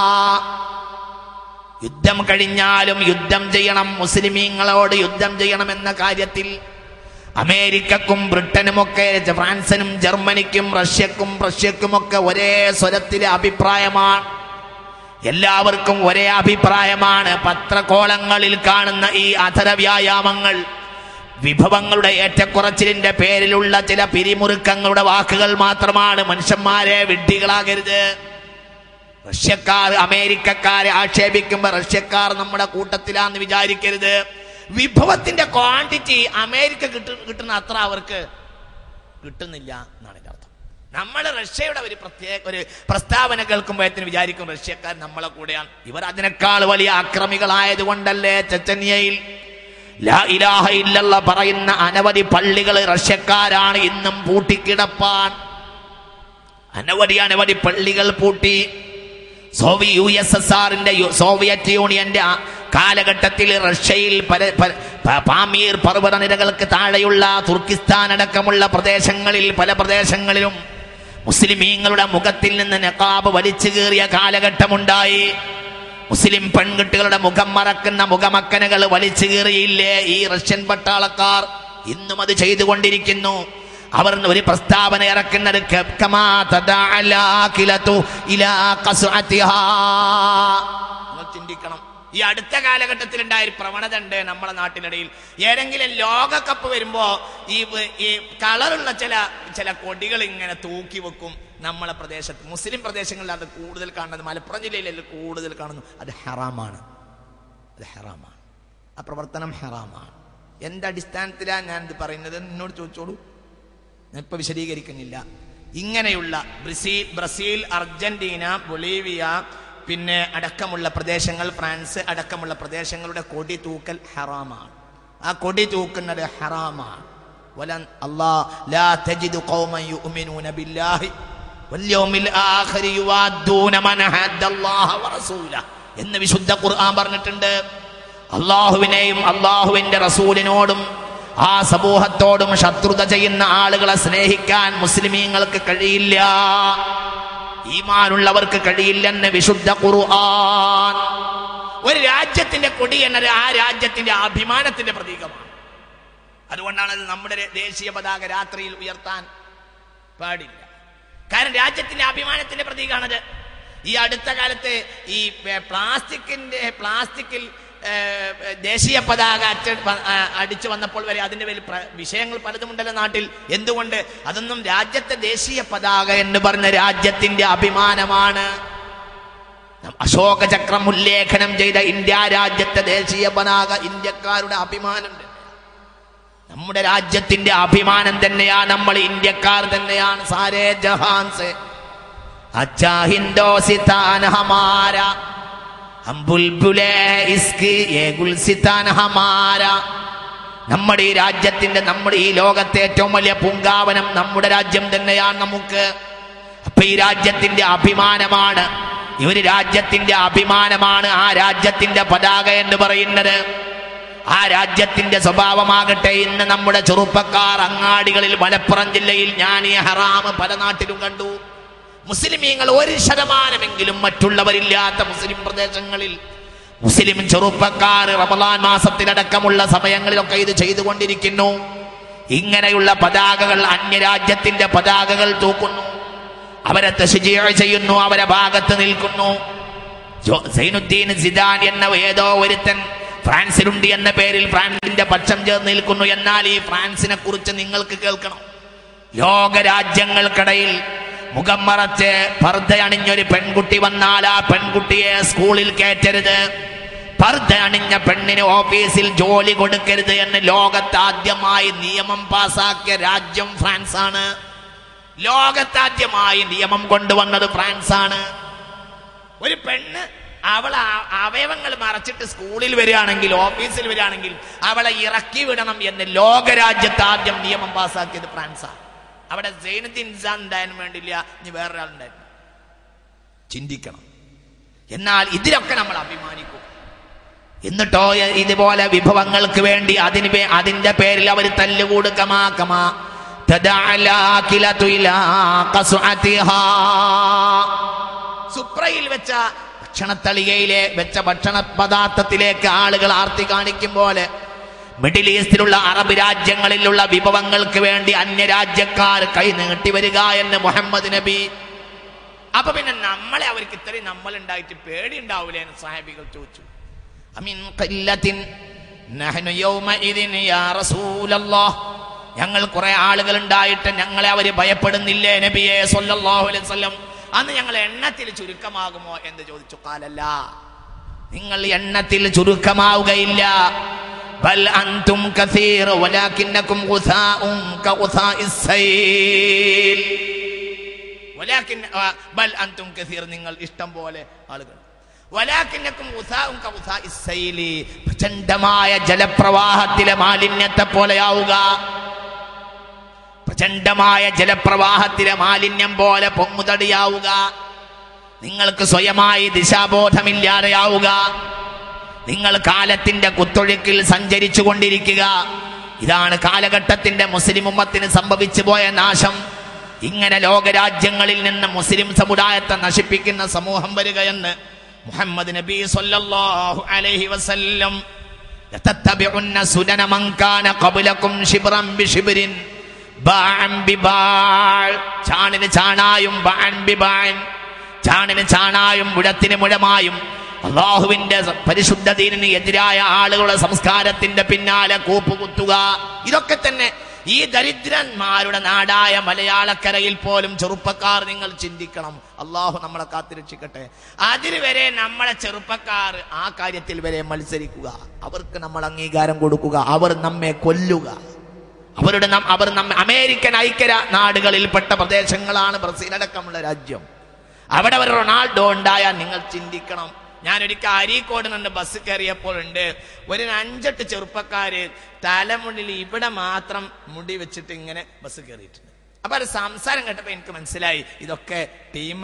യുദ്ധം കഴിഞ്ഞാലും യുദ്ധം ചെയ്യണം മുസ്ലിമീങ്ങളോട് യുദ്ധം ചെയ്യണമെന്ന കാര്യത്തിൽ അമേരിക്കക്കും ബ്രിട്ടനുമൊക്കെ ഫ്രാൻസിനും ജർമ്മനിക്കും റഷ്യക്കും റഷ്യക്കുമൊക്കെ ഒരേ സ്വരത്തിലെ അഭിപ്രായമാണ് എല്ലാവർക്കും ഒരേ അഭിപ്രായമാണ് പത്രകോളങ്ങളിൽ കാണുന്ന ഈ അധര വ്യായാമങ്ങൾ വിഭവങ്ങളുടെ ഏറ്റക്കുറച്ചിലിന്റെ പേരിലുള്ള ചില പിരിമുറുക്കങ്ങളുടെ വാക്കുകൾ മാത്രമാണ് മനുഷ്യന്മാരെ വിഡ്ഢികളാകരുത് റഷ്യക്കാർ അമേരിക്കക്കാരെ ആക്ഷേപിക്കുമ്പോൾ റഷ്യക്കാർ നമ്മുടെ കൂട്ടത്തിലാന്ന് വിചാരിക്കരുത് വിഭവത്തിന്റെ ക്വാണ്ടിറ്റി അമേരിക്ക കിട്ടു കിട്ടുന്ന അത്ര അവർക്ക് കിട്ടുന്നില്ല എന്നാണ് എൻ്റെ അർത്ഥം നമ്മൾ റഷ്യയുടെ ഒരു പ്രത്യേക ഒരു പ്രസ്താവന കേൾക്കുമ്പോഴത്തിന് വിചാരിക്കും റഷ്യക്കാർ നമ്മളെ കൂടെയാണ് ഇവർ അതിനേക്കാൾ വലിയ ആക്രമികളായത് കൊണ്ടല്ലേ ചെച്ചന്യയിൽ ലാ ഇലാഹ ഇല്ലല്ല പറയുന്ന അനവധി പള്ളികൾ റഷ്യക്കാരാണ് ഇന്നും പൂട്ടിക്കിടപ്പാൻ അനവധി അനവധി പള്ളികൾ പൂട്ടി സോവി യു എസ് എസ് ആറിന്റെ സോവിയറ്റ് യൂണിയന്റെ ആ കാലഘട്ടത്തിൽ റഷ്യയിൽ പല പല- പ- പാമീർ പർവ്വത നിരകൾക്ക് താഴെയുള്ള തുർക്കിസ്ഥാൻ അടക്കമുള്ള പ്രദേശങ്ങളിൽ പല പ്രദേശങ്ങളിലും മുസ്ലിമീങ്ങളുടെ മുഖത്തിൽ നിന്ന് നക്കാബ് വലിച്ചു കീറിയ കാലഘട്ടമുണ്ടായി മുസ്ലിം പെൺകുട്ടികളുടെ മുഖം മറക്കുന്ന മുഖമക്കനകൾ വലിച്ചു കീറിയില്ലേ ഈ റഷ്യൻ പട്ടാളക്കാർ ഇന്നും അത് ചെയ്തുകൊണ്ടിരിക്കുന്നു അവർ ഒരു പ്രസ്താവന ഇറക്കുന്നത് ക- കമാ തദഅല ആകിലതു ഇലാ ഖസ്അതിഹാ. നിങ്ങൾ ചിന്തിക്കണം ഈ അടുത്ത കാലഘട്ടത്തിൽ ഉണ്ടായ ഒരു പ്രവണത ഉണ്ട് നമ്മുടെ നാട്ടിനിടയിൽ ഏതെങ്കിലും ലോകകപ്പ് വരുമ്പോ ഈ വ- ഈ കളറുള്ള ചില ചില കൊടികൾ ഇങ്ങനെ തൂക്കി വെക്കും നമ്മളെ പ്രദേശത്ത് മുസ്ലിം പ്രദേശങ്ങളിൽ അത് കൂടുതൽ കാണുന്നത് മലപ്പുറം ജില്ലയിൽ കൂടുതൽ കാണുന്നു അത് ഹറാമാണ് അത് ഹറാമാണ് ആ പ്രവർത്തനം ഹറാമാണ് എന്തടിസ്ഥാനത്തിലാണ് ഞാൻ ഇത് പറയുന്നത് എന്നോട് ചോദിച്ചോളൂ ഞാൻ ഇപ്പൊ വിശദീകരിക്കുന്നില്ല ഇങ്ങനെയുള്ള ബ്രസീൽ ബ്രസീൽ അർജന്റീന ബൊളീവിയ പിന്നെ അടക്കമുള്ള പ്രദേശങ്ങൾ ഫ്രാൻസ് അടക്കമുള്ള പ്രദേശങ്ങളുടെ കൊടി തൂക്കൽ ഹറാമാണ് ആ കൊടി തൂക്കുന്നത് ഹറാമാണ് വലൻ അല്ലാ ലാ തജിദു ഖൗമൻ യുഅ്മിനൂന ബില്ലാഹി വൽയൗമിൽ ആഖിരി യുവാദ്ദൂന മൻ ഹദ്ദല്ലാഹ വറസൂലഹ എന്ന് വിശുദ്ധ ഖുർആൻ പറഞ്ഞിട്ടുണ്ട് അള്ളാഹുവിനെയും അള്ളാഹുവിന്റെ റസൂലിനോടും ആ സമൂഹത്തോടും ശത്രുത ചെയ്യുന്ന ആളുകളെ സ്നേഹിക്കാൻ മുസ്ലിമീങ്ങൾക്ക് കഴിയില്ല ഈമാനുള്ളവർക്ക് കഴിയില്ലെന്ന് വിശുദ്ധ ഖുർആൻ ഒരു രാജ്യത്തിന്റെ കൊടി എന്നത് ആ രാജ്യത്തിന്റെ അഭിമാനത്തിന്റെ പ്രതീകമാണ് അതുകൊണ്ടാണ് അത് നമ്മുടെ ര- ദേശീയ പതാക രാത്രിയിൽ ഉയർത്താൻ പാടില്ല കാരണം രാജ്യത്തിന്റെ അഭിമാനത്തിന്റെ പ്രതീകമാണത് ഈ അടുത്ത കാലത്ത് ഈ ഏ, പ്ലാസ്റ്റിക്കിന്റെ പ്ലാസ്റ്റിക്കിൽ ഏ, ദേശീയ പതാക അച്ച പ- ആ, അടിച്ചു വന്നപ്പോൾ വരെ അതിന്റെ പേരിൽ പ്ര- വിഷയങ്ങൾ പലതുമുണ്ടല്ലോ നാട്ടിൽ എന്തുകൊണ്ട് അതൊന്നും രാജ്യത്തെ ദേശീയ പതാക എന്ന് പറഞ്ഞ രാജ്യത്തിന്റെ അഭിമാനമാണ് അശോക ചക്രം ഉല്ലേഖനം ചെയ്ത ഇന്ത്യ രാജ്യത്തെ ദേശീയ പതാക ഇന്ത്യക്കാരുടെ അഭിമാനം തന്നെ നമ്മുടെ രാജ്യത്തിന്റെ അഭിമാനം തന്നെയാണ് നമ്മൾ ഇന്ത്യക്കാർ തന്നെയാണ് സാരേ ജഹാൻസ് അച്ഛാ ഹിന്ദോസിത്താൻ ഹമാര ഹം ബുൽബുലേ ഇസ്കി യേ ഗുൽസിത്താൻ ഹമാര നമ്മുടെ ഈ രാജ്യത്തിന്റെ നമ്മുടെ ഈ ലോകത്തെ ഏറ്റവും വലിയ പൂങ്കാവനം നമ്മുടെ രാജ്യം തന്നെയാണ് നമുക്ക് അപ്പൊ ഈ രാജ്യത്തിന്റെ അഭിമാനമാണ് ഈ ഒരു രാജ്യത്തിന്റെ അഭിമാനമാണ് ആ രാജ്യത്തിന്റെ പതാക എന്ന് പറയുന്നത് ആ രാജ്യത്തിന്റെ സ്വഭാവമാകട്ടെ ഇന്ന് നമ്മുടെ ചെറുപ്പക്കാർ അങ്ങാടികളിൽ മലപ്പുറം ജില്ലയിൽ ഞാൻ ഈ ഹറാമ് പല നാട്ടിലും കണ്ടു മുസ്ലിമീങ്ങൾ ഒരു ശതമാനമെങ്കിലും മറ്റുള്ളവരില്ലാത്ത മുസ്ലിം പ്രദേശങ്ങളിൽ മുസ്ലിം ചെറുപ്പക്കാർ റമദാൻ മാസത്തിലടക്കമുള്ള സമയങ്ങളിലൊക്കെ ഇത് ചെയ്തുകൊണ്ടിരിക്കുന്നു ഇങ്ങനെയുള്ള പതാകകൾ അന്യരാജ്യത്തിന്റെ പതാകകൾ തൂക്കുന്നു അവരെ തശുചിയ ചെയ്യുന്നു അവരെ ഭാഗത്ത് നിൽക്കുന്നു ജോ- സൈനുദ്ദീൻ സിദാൻ എന്ന ഏതോ ഒരുത്തൻ ഫ്രാൻസിലുണ്ട് എന്ന പേരിൽ ഫ്രാൻസിന്റെ പക്ഷം ചേർന്ന് നിൽക്കുന്നു എന്നാൽ ഈ ഫ്രാൻസിനെ കുറിച്ച് നിങ്ങൾക്ക് കേൾക്കണം ലോക രാജ്യങ്ങൾക്കിടയിൽ മുഖം മറച്ച് പർദ്ദ അണിഞ്ഞൊരു പെൺകുട്ടി വന്നാൽ ആ പെൺകുട്ടിയെ സ്കൂളിൽ കയറ്റരുത് പർദ്ദ അണിഞ്ഞ പെണ്ണിന് ഓഫീസിൽ ജോലി കൊടുക്കരുത് എന്ന് ലോകത്താദ്യമായി നിയമം പാസാക്കിയ രാജ്യം ഫ്രാൻസാണ് ലോകത്താദ്യമായി നിയമം കൊണ്ടുവന്നത് ഫ്രാൻസാണ് ഒരു പെണ്ണ് അവൾ ആ- അവയവങ്ങൾ മറച്ചിട്ട് സ്കൂളിൽ വരികയാണെങ്കിൽ ഓഫീസിൽ വരികയാണെങ്കിൽ അവളെ ഇറക്കി വിടണം എന്ന് ലോകരാജ്യത്ത് ആദ്യം നിയമം പാസ്സാക്കിയത് ഫ്രാൻസാണ് അവിടെ സൈനുദ്ദീൻ ഇൻസാൻ ഉണ്ടായാലും വേണ്ടില്ല ഇനി വേറൊരാളുണ്ടായിരുന്നു ചിന്തിക്കണം എന്നാൽ ഇതിലൊക്കെ നമ്മൾ അഭിമാനിക്കും എന്നിട്ടോ എ- ഇതുപോലെ വിഭവങ്ങൾക്ക് വേണ്ടി അതിന് പേ- അതിന്റെ പേരിൽ അവർ തല്ലുകൂട് കമാ കമാ തദഅലാകിലതു ഇലാ ഖസ്അതിഹാ. സുപ്രയിൽ വെച്ച ഭക്ഷണത്തളികയിലെ വെച്ച ഭക്ഷണ പദാർത്ഥത്തിലേക്ക് ആളുകൾ ആർത്തി കാണിക്കും പോലെ മിഡിൽ ഈസ്റ്റിലുള്ള അറബ് രാജ്യങ്ങളിലുള്ള വിഭവങ്ങൾക്ക് വേണ്ടി അന്യരാജ്യക്കാർ കൈ നീട്ടി വരിക എന്ന് മുഹമ്മദ് നബി അപ്പൊ പിന്നെ നമ്മളെ അവർക്ക് ഇത്രയും നമ്മൾ ഉണ്ടായിട്ട് പേടി ഉണ്ടാവൂലേ എന്ന് സാഹിബികൾ ചോദിച്ചു അമിൻ ഖില്ലത്തിൻ നഹ്നു യൗമഇദിൻ യാ റസൂലല്ലാഹ് ഞങ്ങൾ കുറെ ആളുകൾ ഉണ്ടായിട്ട് ഞങ്ങളെ അവര് ഭയപ്പെടുന്നില്ലേ നബിയെ സല്ലല്ലാഹു അലൈഹി വസല്ലം അന്ന് ഞങ്ങൾ എണ്ണത്തിൽ ചുരുക്കമാകുമോ എന്ന് ചോദിച്ചു കാലല്ല നിങ്ങൾ എണ്ണത്തിൽ ചുരുക്കമാവുകയില്ല ബൽ അൻതും കസീർ വലാകിന്നകും ഗുസാഉം കഗുസാഇസ് സൈൽ വലാക്കിൻ ആ, ബൽ അൻതും കസീർ നിങ്ങൾ ഇഷ്ടം പോലെ ആളുകൾ വലാക്കിന്നക്കും ഉസാഉം കഉസാഇസ് സൈലി പ്രചണ്ഡമായ ജലപ്രവാഹത്തിലെ മാലിന്യത്തെ പോലെയാവുക പ്രചണ്ഡമായ ജലപ്രവാഹത്തിലെ മാലിന്യം പോലെ പൊങ്ങുതടിയാവുക നിങ്ങൾക്ക് സ്വയമായി ദിശാബോധമില്ലാതെയാവുക നിങ്ങൾ കാലത്തിന്റെ കുത്തൊഴുക്കിൽ സഞ്ചരിച്ചു കൊണ്ടിരിക്കുക ഇതാണ് കാലഘട്ടത്തിന്റെ മുസ്ലിം ഉമ്മത്തിന് സംഭവിച്ചു പോയ നാശം ഇങ്ങനെ ലോകരാജ്യങ്ങളിൽ നിന്ന് മുസ്ലിം സമുദായത്തെ നശിപ്പിക്കുന്ന സമൂഹം വരികയെന്ന് മുഹമ്മദ് നബി സല്ലല്ലാഹു അലൈഹി വസല്ലം لتتبعن سنن من كان قبلكم شبرا بشبر باعا بباع ചാണിന് ചാണായും ബാൻ ബിബാൻ ചാണിന് ചാണായും മുഴത്തിന് മുഴമായും അള്ളാഹുവിന്റെ പരിശുദ്ധ ദീനിന് എതിരായ ആളുകളുടെ സംസ്കാരത്തിന്റെ പിന്നാലെ കൂപ്പുകുത്തുക ഇതൊക്കെ തന്നെ ഈ ദരിദ്രന്മാരുടെ നാടായ മലയാളക്കരയിൽ പോലും ചെറുപ്പക്കാർ നിങ്ങൾ ചിന്തിക്കണം അള്ളാഹു നമ്മളെ കാത്തിരക്ഷിക്കട്ടെ അതിന് വരെ നമ്മളെ ചെറുപ്പക്കാർ ആ കാര്യത്തിൽ വരെ മത്സരിക്കുക അവർക്ക് നമ്മൾ അംഗീകാരം കൊടുക്കുക അവർ നമ്മെ കൊല്ലുക അവരുടെ നം- അവർ നമ്മെ അമേരിക്കൻ ഐക്യ നാടുകളിൽപ്പെട്ട പ്രദേശങ്ങളാണ് ബ്രസീൽ അടക്കമുള്ള രാജ്യം അവിടെ ഒരു റൊണാൾഡോ ഉണ്ടായാൽ നിങ്ങൾ ചിന്തിക്കണം ഞാൻ ഒരിക്കൽ അരീക്കോട് നിന്ന് ബസ് കയറിയപ്പോൾ ഉണ്ട് ഒരു അഞ്ചെട്ട് ചെറുപ്പക്കാര് തലമുടിയിൽ ഇവിടെ മാത്രം മുടി വെച്ചിട്ട് ഇങ്ങനെ ബസ് കയറിയിട്ടുണ്ട് അപ്പൊ അത് സംസാരം കേട്ടപ്പോ എനിക്ക് മനസ്സിലായി ഇതൊക്കെ ടീം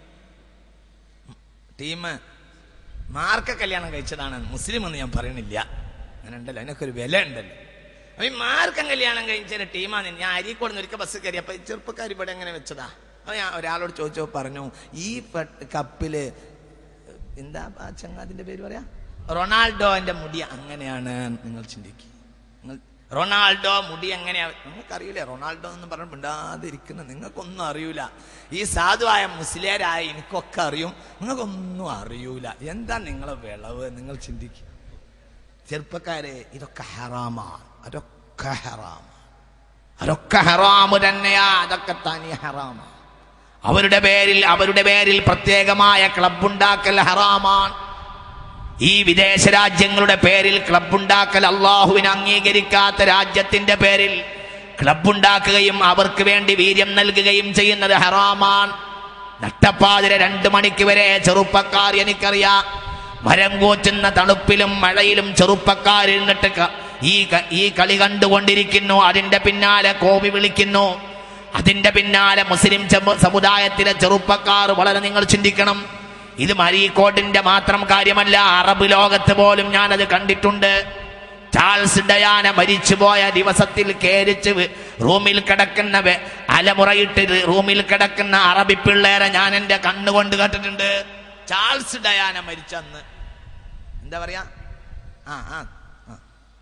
ടീം മാർക്ക കല്യാണം കഴിച്ചതാണ് മുസ്ലിം എന്ന് ഞാൻ പറയണില്ല അങ്ങനെ ഉണ്ടല്ലോ അതിനൊക്കെ ഒരു വില ഉണ്ടല്ലോ അപ്പൊ ഈ മാർക്കം കല്യാണം കഴിച്ച ടീമാണ് ഞാൻ അരീക്കോട് നിന്ന് ഒരിക്കൽ ബസ് കയറി അപ്പൊ ഈ ചെറുപ്പക്കാർ ഇവിടെ എങ്ങനെ വെച്ചതാ അപ്പൊ ഞാൻ ഒരാളോട് ചോദിച്ചോ പറഞ്ഞു ഈ പ- കപ്പില് എന്താ ആ ചങ്ങാതിന്റെ പേര് പറയാ റൊണാൾഡോന്റെ മുടി അങ്ങനെയാണ് നിങ്ങൾ ചിന്തിക്കുക നിങ്ങൾ റൊണാൾഡോ മുടി എങ്ങനെയാ നിങ്ങൾക്കറിയില്ലേ റൊണാൾഡോ എന്ന് പറഞ്ഞ് മിണ്ടാതിരിക്കുന്ന നിങ്ങൾക്കൊന്നും അറിയൂല ഈ സാധുവായ മുസ്ലിയരായ എനിക്കൊക്കെ അറിയും നിങ്ങൾക്കൊന്നും അറിയൂല എന്താ നിങ്ങളെ വിളവ് നിങ്ങൾ ചിന്തിക്കുക ചെറുപ്പക്കാരെ ഇതൊക്കെ ഹറാമാണ് അതൊക്കെ ഹറാമാണ് അതൊക്കെ ഹറാമ് തന്നെയാ അതൊക്കെ തനി ഹറാമാണ് അവരുടെ പേരിൽ അവരുടെ പേരിൽ പ്രത്യേകമായ ക്ലബ് ഉണ്ടാക്കൽ ഹറാമാണ് ഈ വിദേശ രാജ്യങ്ങളുടെ പേരിൽ ക്ലബ് ഉണ്ടാക്കൽ അള്ളാഹുവിന് അംഗീകരിക്കാത്ത രാജ്യത്തിന്റെ പേരിൽ ക്ലബ് ഉണ്ടാക്കുകയും അവർക്ക് വേണ്ടി വീര്യം നൽകുകയും ചെയ്യുന്നത് ഹറാമാണ് നട്ടപ്പാതിര രണ്ട് മണിക്ക് വരെ ചെറുപ്പക്കാർ എനിക്കറിയാം മരം കോച്ചുന്ന തണുപ്പിലും മഴയിലും ചെറുപ്പക്കാർ ഇരുന്നിട്ട് ക- ഈ ക- ഈ കളി കണ്ടുകൊണ്ടിരിക്കുന്നു അതിന്റെ പിന്നാലെ കോപി വിളിക്കുന്നു അതിന്റെ പിന്നാലെ മുസ്ലിം ചെമു- സമുദായത്തിലെ ചെറുപ്പക്കാർ വളരെ നിങ്ങൾ ചിന്തിക്കണം ഇത് മരീക്കോട്ടിന്റെ മാത്രം കാര്യമല്ല അറബ് ലോകത്ത് പോലും ഞാനത് കണ്ടിട്ടുണ്ട് ചാൾസ് ഡയാന മരിച്ചുപോയ ദിവസത്തിൽ കേരിച്ച് വി- റൂമിൽ കിടക്കുന്ന വെ- അലമുറയിട്ട് റ് റൂമിൽ കിടക്കുന്ന അറബി പിള്ളേരെ ഞാൻ എൻ്റെ കണ്ണുകൊണ്ട് കണ്ടിട്ടുണ്ട് ചാൾസ് ഡയാന മരിച്ച അന്ന് എന്താ പറയാ ആ ആ ആ.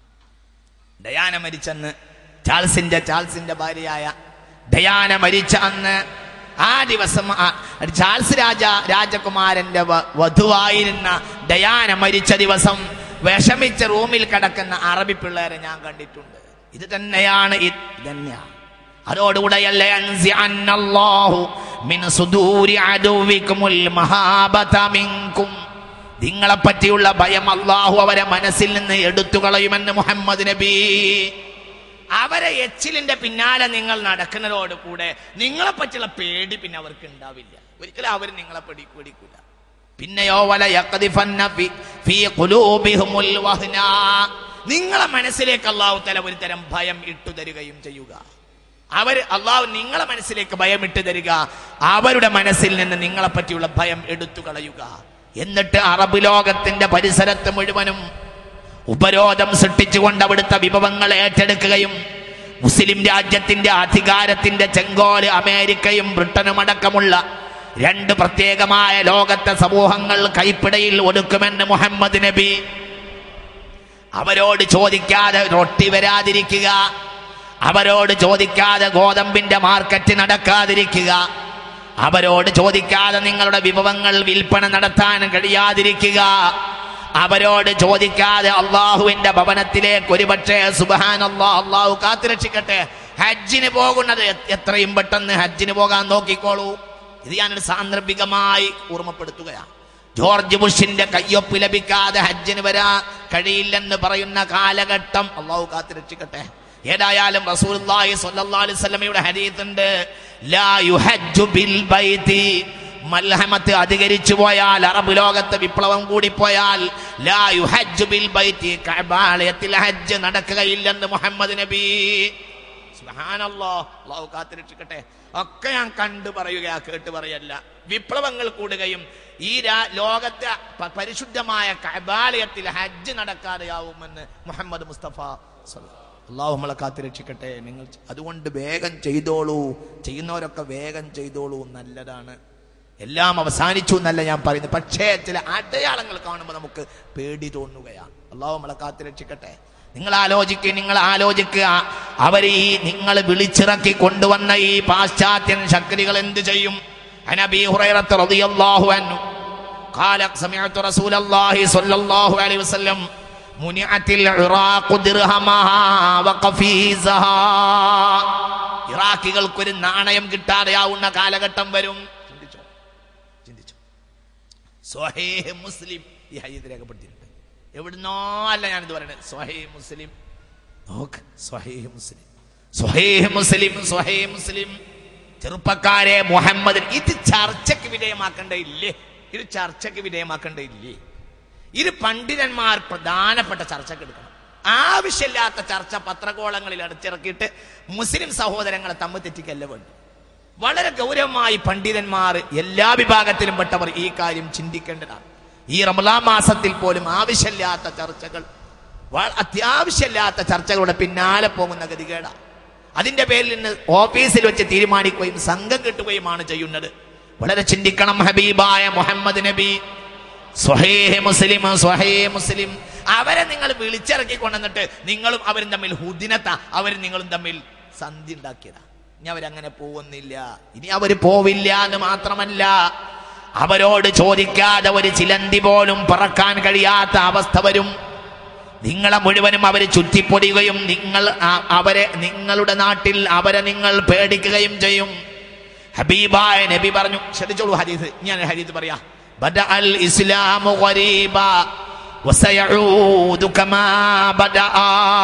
ഡയാന മരിച്ചന്ന് ചാൾസിന്റെ ചാൾസിന്റെ ഭാര്യയായ ഡയാന മരിച്ച അന്ന് ആ ദിവസം ആ ചാൾസ് രാജ രാജകുമാരന്റെ വ- വധുവായിരുന്ന ഡയാന മരിച്ച ദിവസം വിഷമിച്ച റൂമിൽ കിടക്കുന്ന അറബി പിള്ളേരെ ഞാൻ കണ്ടിട്ടുണ്ട് ഇത് തന്നെയാണ് ഇത് തന്നെയാണ് അതോടുകൂടെയല്ലേ അൻസിഅന്നല്ലാഹു മിൻ സുദൂരി അദുവിക്കുമുൽ മഹാബത മിൻകും നിങ്ങളെ പറ്റിയുള്ള ഭയം അള്ളാഹു അവരെ മനസ്സിൽ നിന്ന് എടുത്തു കളയുമെന്ന് മുഹമ്മദ് നബി അവരെ എച്ചിലിന്റെ പിന്നാലെ നിങ്ങൾ നടക്കുന്നതോട് കൂടെ നിങ്ങളെ പറ്റിയുള്ള പേടി പിന്നെ അവർക്ക് ഉണ്ടാവില്ല ഒരിക്കലും അവർ നിങ്ങളെ പേടി പേടിക്കൂല പിന്നെയോ വല യഖദിഫന്ന ഫി- ഫീ ഖുലൂബിഹിമുൽ വഹ്ന. നിങ്ങളെ മനസ്സിലേക്ക് അള്ളാഹു തല ഒരു തരം ഭയം ഇട്ടു തരികയും ചെയ്യുക അവർ അള്ളാഹു നിങ്ങളെ മനസ്സിലേക്ക് ഭയം ഇട്ടു തരിക അവരുടെ മനസ്സിൽ നിന്ന് നിങ്ങളെ പറ്റിയുള്ള ഭയം എടുത്തു കളയുക എന്നിട്ട് അറബ് ലോകത്തിന്റെ പരിസരത്ത് മുഴുവനും ഉപരോധം സൃഷ്ടിച്ചുകൊണ്ട് അവിടുത്തെ വിഭവങ്ങൾ ഏറ്റെടുക്കുകയും മുസ്ലിം രാജ്യത്തിന്റെ അധികാരത്തിന്റെ ചെങ്കോല് അമേരിക്കയും ബ്രിട്ടനും അടക്കമുള്ള രണ്ട് പ്രത്യേകമായ ലോകത്തെ സമൂഹങ്ങൾ കൈപ്പിടയിൽ ഒടുക്കുമെന്ന് മുഹമ്മദ് നബി അവരോട് ചോദിക്കാതെ റൊട്ടി വരാതിരിക്കുക അവരോട് ചോദിക്കാതെ ഗോതമ്പിന്റെ മാർക്കറ്റ് നടക്കാതിരിക്കുക അവരോട് ചോദിക്കാതെ നിങ്ങളുടെ വിഭവങ്ങൾ വിൽപ്പന നടത്താൻ കഴിയാതിരിക്കുക അവരോട് ചോദിക്കാതെ അള്ളാഹുവിന്റെ ഭവനത്തിലേക്ക് ഒരുപക്ഷെ സുബഹാൻ അള്ളാഹു കാത്തുരക്ഷിക്കട്ടെ ഹജ്ജിന് പോകുന്നത് എ- എത്രയും പെട്ടെന്ന് ഹജ്ജിന് പോകാൻ നോക്കിക്കോളൂ ഇത് ഞാനൊരു സാന്ദർഭികമായി ഓർമ്മപ്പെടുത്തുകയാണ് ജോർജ് ബുഷിന്റെ കയ്യൊപ്പ് ലഭിക്കാതെ ഹജ്ജിന് വരാൻ കഴിയില്ലെന്ന് പറയുന്ന കാലഘട്ടം അള്ളാഹു കാത്തുരക്ഷിക്കട്ടെ ഏതായാലും റസൂലുള്ളാഹി സ്വല്ലല്ലാഹു അലൈഹി വസല്ലമയുടെ ഹദീസുണ്ട് ലാ യുഹജ്ജു ബിൽ ബൈതി മൽഹമത്ത് അധികരിച്ചു പോയാൽ അറബ് ലോകത്ത് വിപ്ലവം കൂടി പോയാൽ ലാ യുഹജ്ജു ബിൽ ബൈതി കഅബാലയത്തിൽ ഹജ്ജ് നടക്കുകയില്ലെന്ന് മുഹമ്മദ് നബി സുബ്ഹാനല്ലാ അള്ളാഹു കാത്തിരക്ഷിക്കട്ടെ ഒക്കെ ഞാൻ കണ്ടു പറയുക കേട്ട് പറയല്ല വിപ്ലവങ്ങൾ കൂടുകയും ഈ രാ- ലോകത്തെ പ- പരിശുദ്ധമായ കബാലയത്തിൽ ഹജ്ജ് നടക്കാതെയാവുമെന്ന് മുഹമ്മദ് മുസ്തഫ സ്വല്ലല്ലാഹു അള്ളാഹു നമ്മളെ കാത്തിരക്ഷിക്കട്ടെ നിങ്ങൾ ചെ- അതുകൊണ്ട് വേഗം ചെയ്തോളൂ ചെയ്യുന്നവരൊക്കെ വേഗം ചെയ്തോളൂ നല്ലതാണ് എല്ലാം അവസാനിച്ചു എന്നല്ല ഞാൻ പറയുന്നത് പക്ഷേ ചില അടയാളങ്ങൾ കാണുമ്പോൾ നമുക്ക് പേടി തോന്നുകയാണ് അള്ളാഹു നമ്മളെ കാത്തിരക്ഷിക്കട്ടെ നിങ്ങൾ ആലോചിക്കുക നിങ്ങൾ ആലോചിക്കുക അവർ ഈ നിങ്ങൾ വിളിച്ചിറക്കി കൊണ്ടുവന്ന ഈ പാശ്ചാത്യൻ ശക്തികൾ എന്ത് ചെയ്യും അനബി ഹുറൈറത്ത് റളിയല്ലാഹു അൻഹു قال سمعت رسول الله صلى الله عليه وسلم منعت العراق درهمها وقفيزها ഇറാഖികൾക്ക് ഒരു നാണയം കിട്ടാതെയാവുന്ന കാലഘട്ടം വരും ചിന്തിച്ചോ ചിന്തിച്ചോ സ്വഹേഹ് മുസ്ലിം ഈ ഹയ്യത്ത് രേഖപ്പെടുത്തിയിട്ടുണ്ട് എവിടുന്നോ അല്ല ഞാനിത് പറയുന്നത് സ്വഹേ മുസ്ലിം നോക്ക് സ്വഹേഹ് മുസ്ലിം സ്വഹേഹ് മുസ്ലിം സ്വഹേഹ് മുസ്ലിം ചെറുപ്പക്കാരെ മുഹമ്മദ് ഇത് ചർച്ചയ്ക്ക് വിധേയമാക്കേണ്ട ഇല്ലേ ഇത് ചർച്ചയ്ക്ക് വിധേയമാക്കേണ്ട ഇല്ലേ ഇത് പണ്ഡിതന്മാർ പ്രധാനപ്പെട്ട ചർച്ചയ്ക്ക് എടുക്കണം ആവശ്യമില്ലാത്ത ചർച്ച പത്രകോളങ്ങളിൽ അടച്ചിറക്കിയിട്ട് മുസ്ലിം സഹോദരങ്ങളെ തമ്മിൽ തെറ്റിക്കല്ല വേണ്ടു വളരെ ഗൗരവമായി പണ്ഡിതന്മാർ എല്ലാ വിഭാഗത്തിലും പെട്ടവർ ഈ കാര്യം ചിന്തിക്കേണ്ടതാണ് ഈ റമലാ മാസത്തിൽ പോലും ആവശ്യമില്ലാത്ത ചർച്ചകൾ വ- അത്യാവശ്യമില്ലാത്ത ചർച്ചകളുടെ പിന്നാലെ പോകുന്ന ഗതികേടാണ് അതിന്റെ പേരിൽ നിന്ന് ഓഫീസിൽ വെച്ച് തീരുമാനിക്കുകയും സംഘം കിട്ടുകയുമാണ് ചെയ്യുന്നത് വളരെ ചിന്തിക്കണം ഹബീബായ മുഹമ്മദ് നബി സ്വഹേഹ് മുസ്ലിം സ്വഹേഹ് മുസ്ലിം അവരെ നിങ്ങൾ വിളിച്ചിറക്കി കൊണ്ടുവന്നിട്ട് നിങ്ങളും അവരും തമ്മിൽ ഹുദിനത്ത അവരും നിങ്ങളും തമ്മിൽ സന്ധി ഉണ്ടാക്കിയതാ ഇനി അവരങ്ങനെ പോകുന്നില്ല ഇനി അവര് പോവില്ല എന്ന് മാത്രമല്ല അവരോട് ചോദിക്കാതെ ഒരു ചിലന്തി പോലും പറക്കാൻ കഴിയാത്ത അവസ്ഥ വരും നിങ്ങളെ മുഴുവനും അവര് ചുറ്റിപ്പൊടിയുകയും നിങ്ങൾ ആ- അവരെ നിങ്ങളുടെ നാട്ടിൽ അവരെ നിങ്ങൾ പേടിക്കുകയും ചെയ്യും ഹബീബായ നബി പറഞ്ഞു ശ്രദ്ധിച്ചോളൂ ഹദീസ് ഞാൻ ഹദീസ് പറയാ ബദ അൽ ഇസ്ലാമു ഗരീബ വസയഊദു കമാ ബദഅ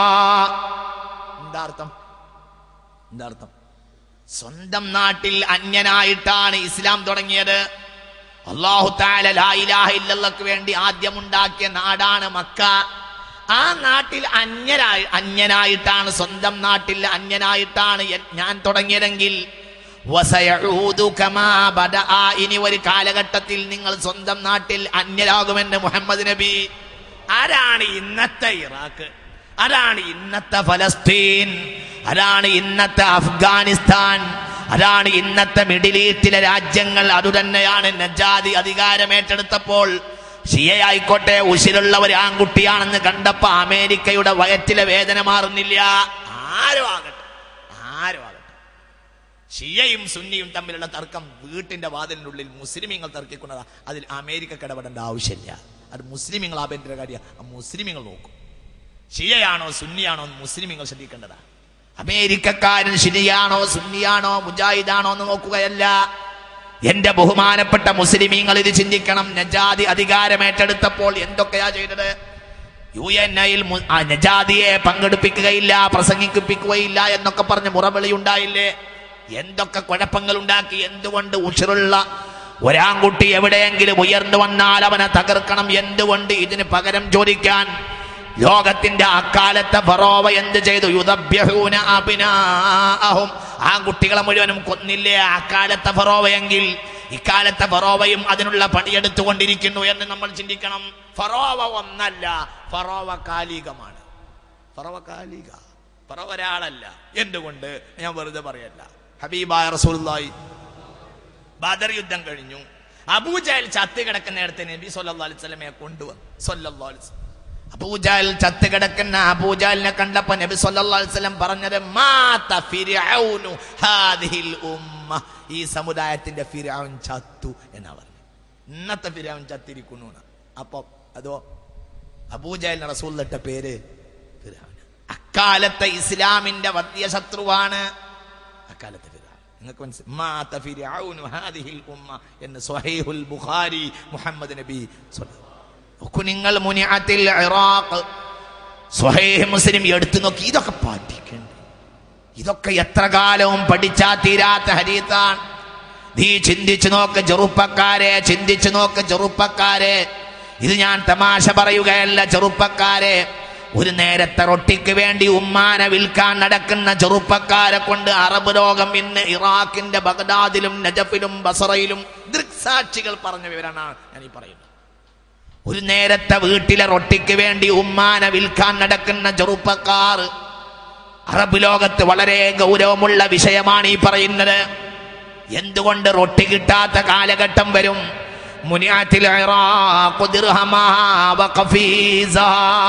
എന്താ അർത്ഥം എന്താ അർത്ഥം സ്വന്തം നാട്ടിൽ അന്യനായിട്ടാണ് ഇസ്ലാം തുടങ്ങിയത് അള്ളാഹു താല ലാ ഇലാഹ ഇല്ലല്ലക്ക് വേണ്ടി ആദ്യം ഉണ്ടാക്കിയ നാടാണ് മക്ക ആ നാട്ടിൽ അന്യരായി അന്യനായിട്ടാണ് സ്വന്തം നാട്ടിൽ അന്യനായിട്ടാണ് എൻ- ഞാൻ തുടങ്ങിയതെങ്കിൽ വസയഊദു കമാ ബദഅ. ഇനി ഒരു കാലഘട്ടത്തിൽ നിങ്ങൾ സ്വന്തം നാട്ടിൽ അന്യരാകുമെന്ന് മുഹമ്മദ് നബി ആരാണ് ഇന്നത്തെ ഇറാഖ് അതാണ് ഇന്നത്തെ ഫലസ്തീൻ അതാണ് ഇന്നത്തെ അഫ്ഗാനിസ്ഥാൻ അതാണ് ഇന്നത്തെ മിഡിൽ ഈസ്റ്റിലെ രാജ്യങ്ങൾ അതുതന്നെയാണ് നജാദി അധികാരമേറ്റെടുത്തപ്പോൾ ഷിയയായിക്കോട്ടെ ഉശിരുള്ള ഒരു ആൺകുട്ടിയാണെന്ന് കണ്ടപ്പോ അമേരിക്കയുടെ വയറ്റിലെ വേദന മാറുന്നില്ല ആരും ആകട്ടെ ആരും ആകട്ടെ ഷിയയും സുന്നിയും തമ്മിലുള്ള തർക്കം വീട്ടിന്റെ വാതിലിനുള്ളിൽ മുസ്ലിമീങ്ങൾ തർക്കിക്കുന്നതാ അതിൽ അമേരിക്ക ഇടപെടേണ്ട ആവശ്യമില്ല അത് മുസ്ലിമീങ്ങൾ ആഭ്യന്തര കാര്യം ആ മുസ്ലിമീങ്ങൾ നോക്കും ഷിയയാണോ സുന്നിയാണോ എന്ന് മുസ്ലിമീങ്ങൾ ശ്രദ്ധിക്കേണ്ടതാ അമേരിക്കക്കാരൻ ഷിനിയാണോ സുന്നിയാണോ മുജാഹിദാണോ എന്ന് നോക്കുകയല്ല എന്റെ ബഹുമാനപ്പെട്ട മുസ്ലിമീങ്ങൾ ഇത് ചിന്തിക്കണം നജാതി അധികാരമേറ്റെടുത്തപ്പോൾ എന്തൊക്കെയാ ചെയ്തത് യു എൻ ഐയിൽ നജാതിയെ പങ്കെടുപ്പിക്കുകയില്ല പ്രസംഗിപ്പിക്കുകയില്ല എന്നൊക്കെ പറഞ്ഞ് മുറവിളി ഉണ്ടായില്ലേ എന്തൊക്കെ കുഴപ്പങ്ങൾ ഉണ്ടാക്കി എന്തുകൊണ്ട് ഉഷറുള്ള ഒരാൺകുട്ടി എവിടെയെങ്കിലും ഉയർന്നു വന്നാൽ അവനെ തകർക്കണം എന്തുകൊണ്ട് ഇതിന് പകരം ചോദിക്കാൻ ലോകത്തിന്റെ അക്കാലത്തെ ഫറോവ എന്ത് ചെയ്തു യുദ്ധഭ്യഹൂന അഭിനാഹും ആ കുട്ടികളെ മുഴുവനും കൊന്നില്ലേ അക്കാലത്തെ ഫറോവയെങ്കിൽ ഇക്കാലത്തെ ഫറോവയും അതിനുള്ള പണിയെടുത്തുകൊണ്ടിരിക്കുന്നു എന്ന് നമ്മൾ ചിന്തിക്കണം ഫറോവ ഒന്നല്ല ഫറോവ കാലികമാണ് ഫറോവ കാലിക ഫറോവ ഒരാളല്ല എന്തുകൊണ്ട് ഞാൻ വെറുതെ പറയല്ല ഹബീബായ റസൂലുള്ളാഹി ബദർ യുദ്ധം കഴിഞ്ഞു അബൂജാൽ ചത്ത് കിടക്കുന്നിടത്ത് നബി സല്ലല്ലാഹു അലൈഹി വസല്ലമയെ കൊണ്ടുവന്നു സല്ലല്ലാഹു അലൈഹി വസല്ലം അബൂജാൽ ചത്ത് കിടക്കുന്ന അബൂജാലിനെ കണ്ടപ്പോ നബി സല്ലല്ലാഹു അലൈഹി വസല്ലം പറഞ്ഞത് മാത ഫിർഔനു ഹാദിഹിൽ ഉമ്മ ഈ സമുദായത്തിന്റെ ഫിർഔൻ ചത്തു എന്നാ പറഞ്ഞു ഇന്നത്തെ ഫിർഔൻ ചത്തിരിക്കുന്നു എന്ന്. അപ്പൊ അതോ അബൂജാലിന് റസൂലിട്ട പേര് ഫിർഔൻ അക്കാലത്തെ ഇസ്ലാമിന്റെ വധ്യ ശത്രുവാണ് അക്കാലത്തെ ഫിർഔൻ നിങ്ങൾക്ക് മനസ്സിലായി മാത ഫിർഔനു ഹാദിഹിൽ ഉമ്മ എന്ന് സ്വഹീഹുൽ ബുഖാരി മുഹമ്മദ് നബി സ്വല്ലല്ലാഹു നോക്കൂ നിങ്ങൾ മുനിഅത്തിൽ ഇറാഖ് സ്വഹീഹ് മുസ്ലിം എടുത്തു നോക്കി ഇതൊക്കെ പഠിക്കണ്ടേ ഇതൊക്കെ എത്ര കാലവും പഠിച്ചാ തീരാത്ത ഹരീത്താണ് നീ ചിന്തിച്ചു നോക്ക് ചെറുപ്പക്കാരെ ചിന്തിച്ചു നോക്ക് ചെറുപ്പക്കാരെ ഇത് ഞാൻ തമാശ പറയുകയല്ല ചെറുപ്പക്കാരെ ഒരു നേരത്തെ റൊട്ടിക്ക് വേണ്ടി ഉമ്മാനെ വിൽക്കാൻ നടക്കുന്ന ചെറുപ്പക്കാരെ കൊണ്ട് അറബ് ലോകം ഇന്ന് ഇറാഖിന്റെ ബഗ്ദാദിലും നജഫിലും ബസറയിലും ദൃക്സാക്ഷികൾ പറഞ്ഞ വിവരമാണ് ഞാൻ ഈ പറയുന്നത് ഒരു നേരത്തെ വീട്ടിലെ റൊട്ടിക്ക് വേണ്ടി ഉമ്മാനെ വിൽക്കാൻ നടക്കുന്ന ചെറുപ്പക്കാർ അറബ് ലോകത്ത് വളരെ ഗൗരവമുള്ള വിഷയമാണ് ഈ പറയുന്നത് എന്തുകൊണ്ട് റൊട്ടി കിട്ടാത്ത കാലഘട്ടം വരും മുനിയാത്തിൽ ഇറാഖു ദിർഹമാ വഖഫീസാ.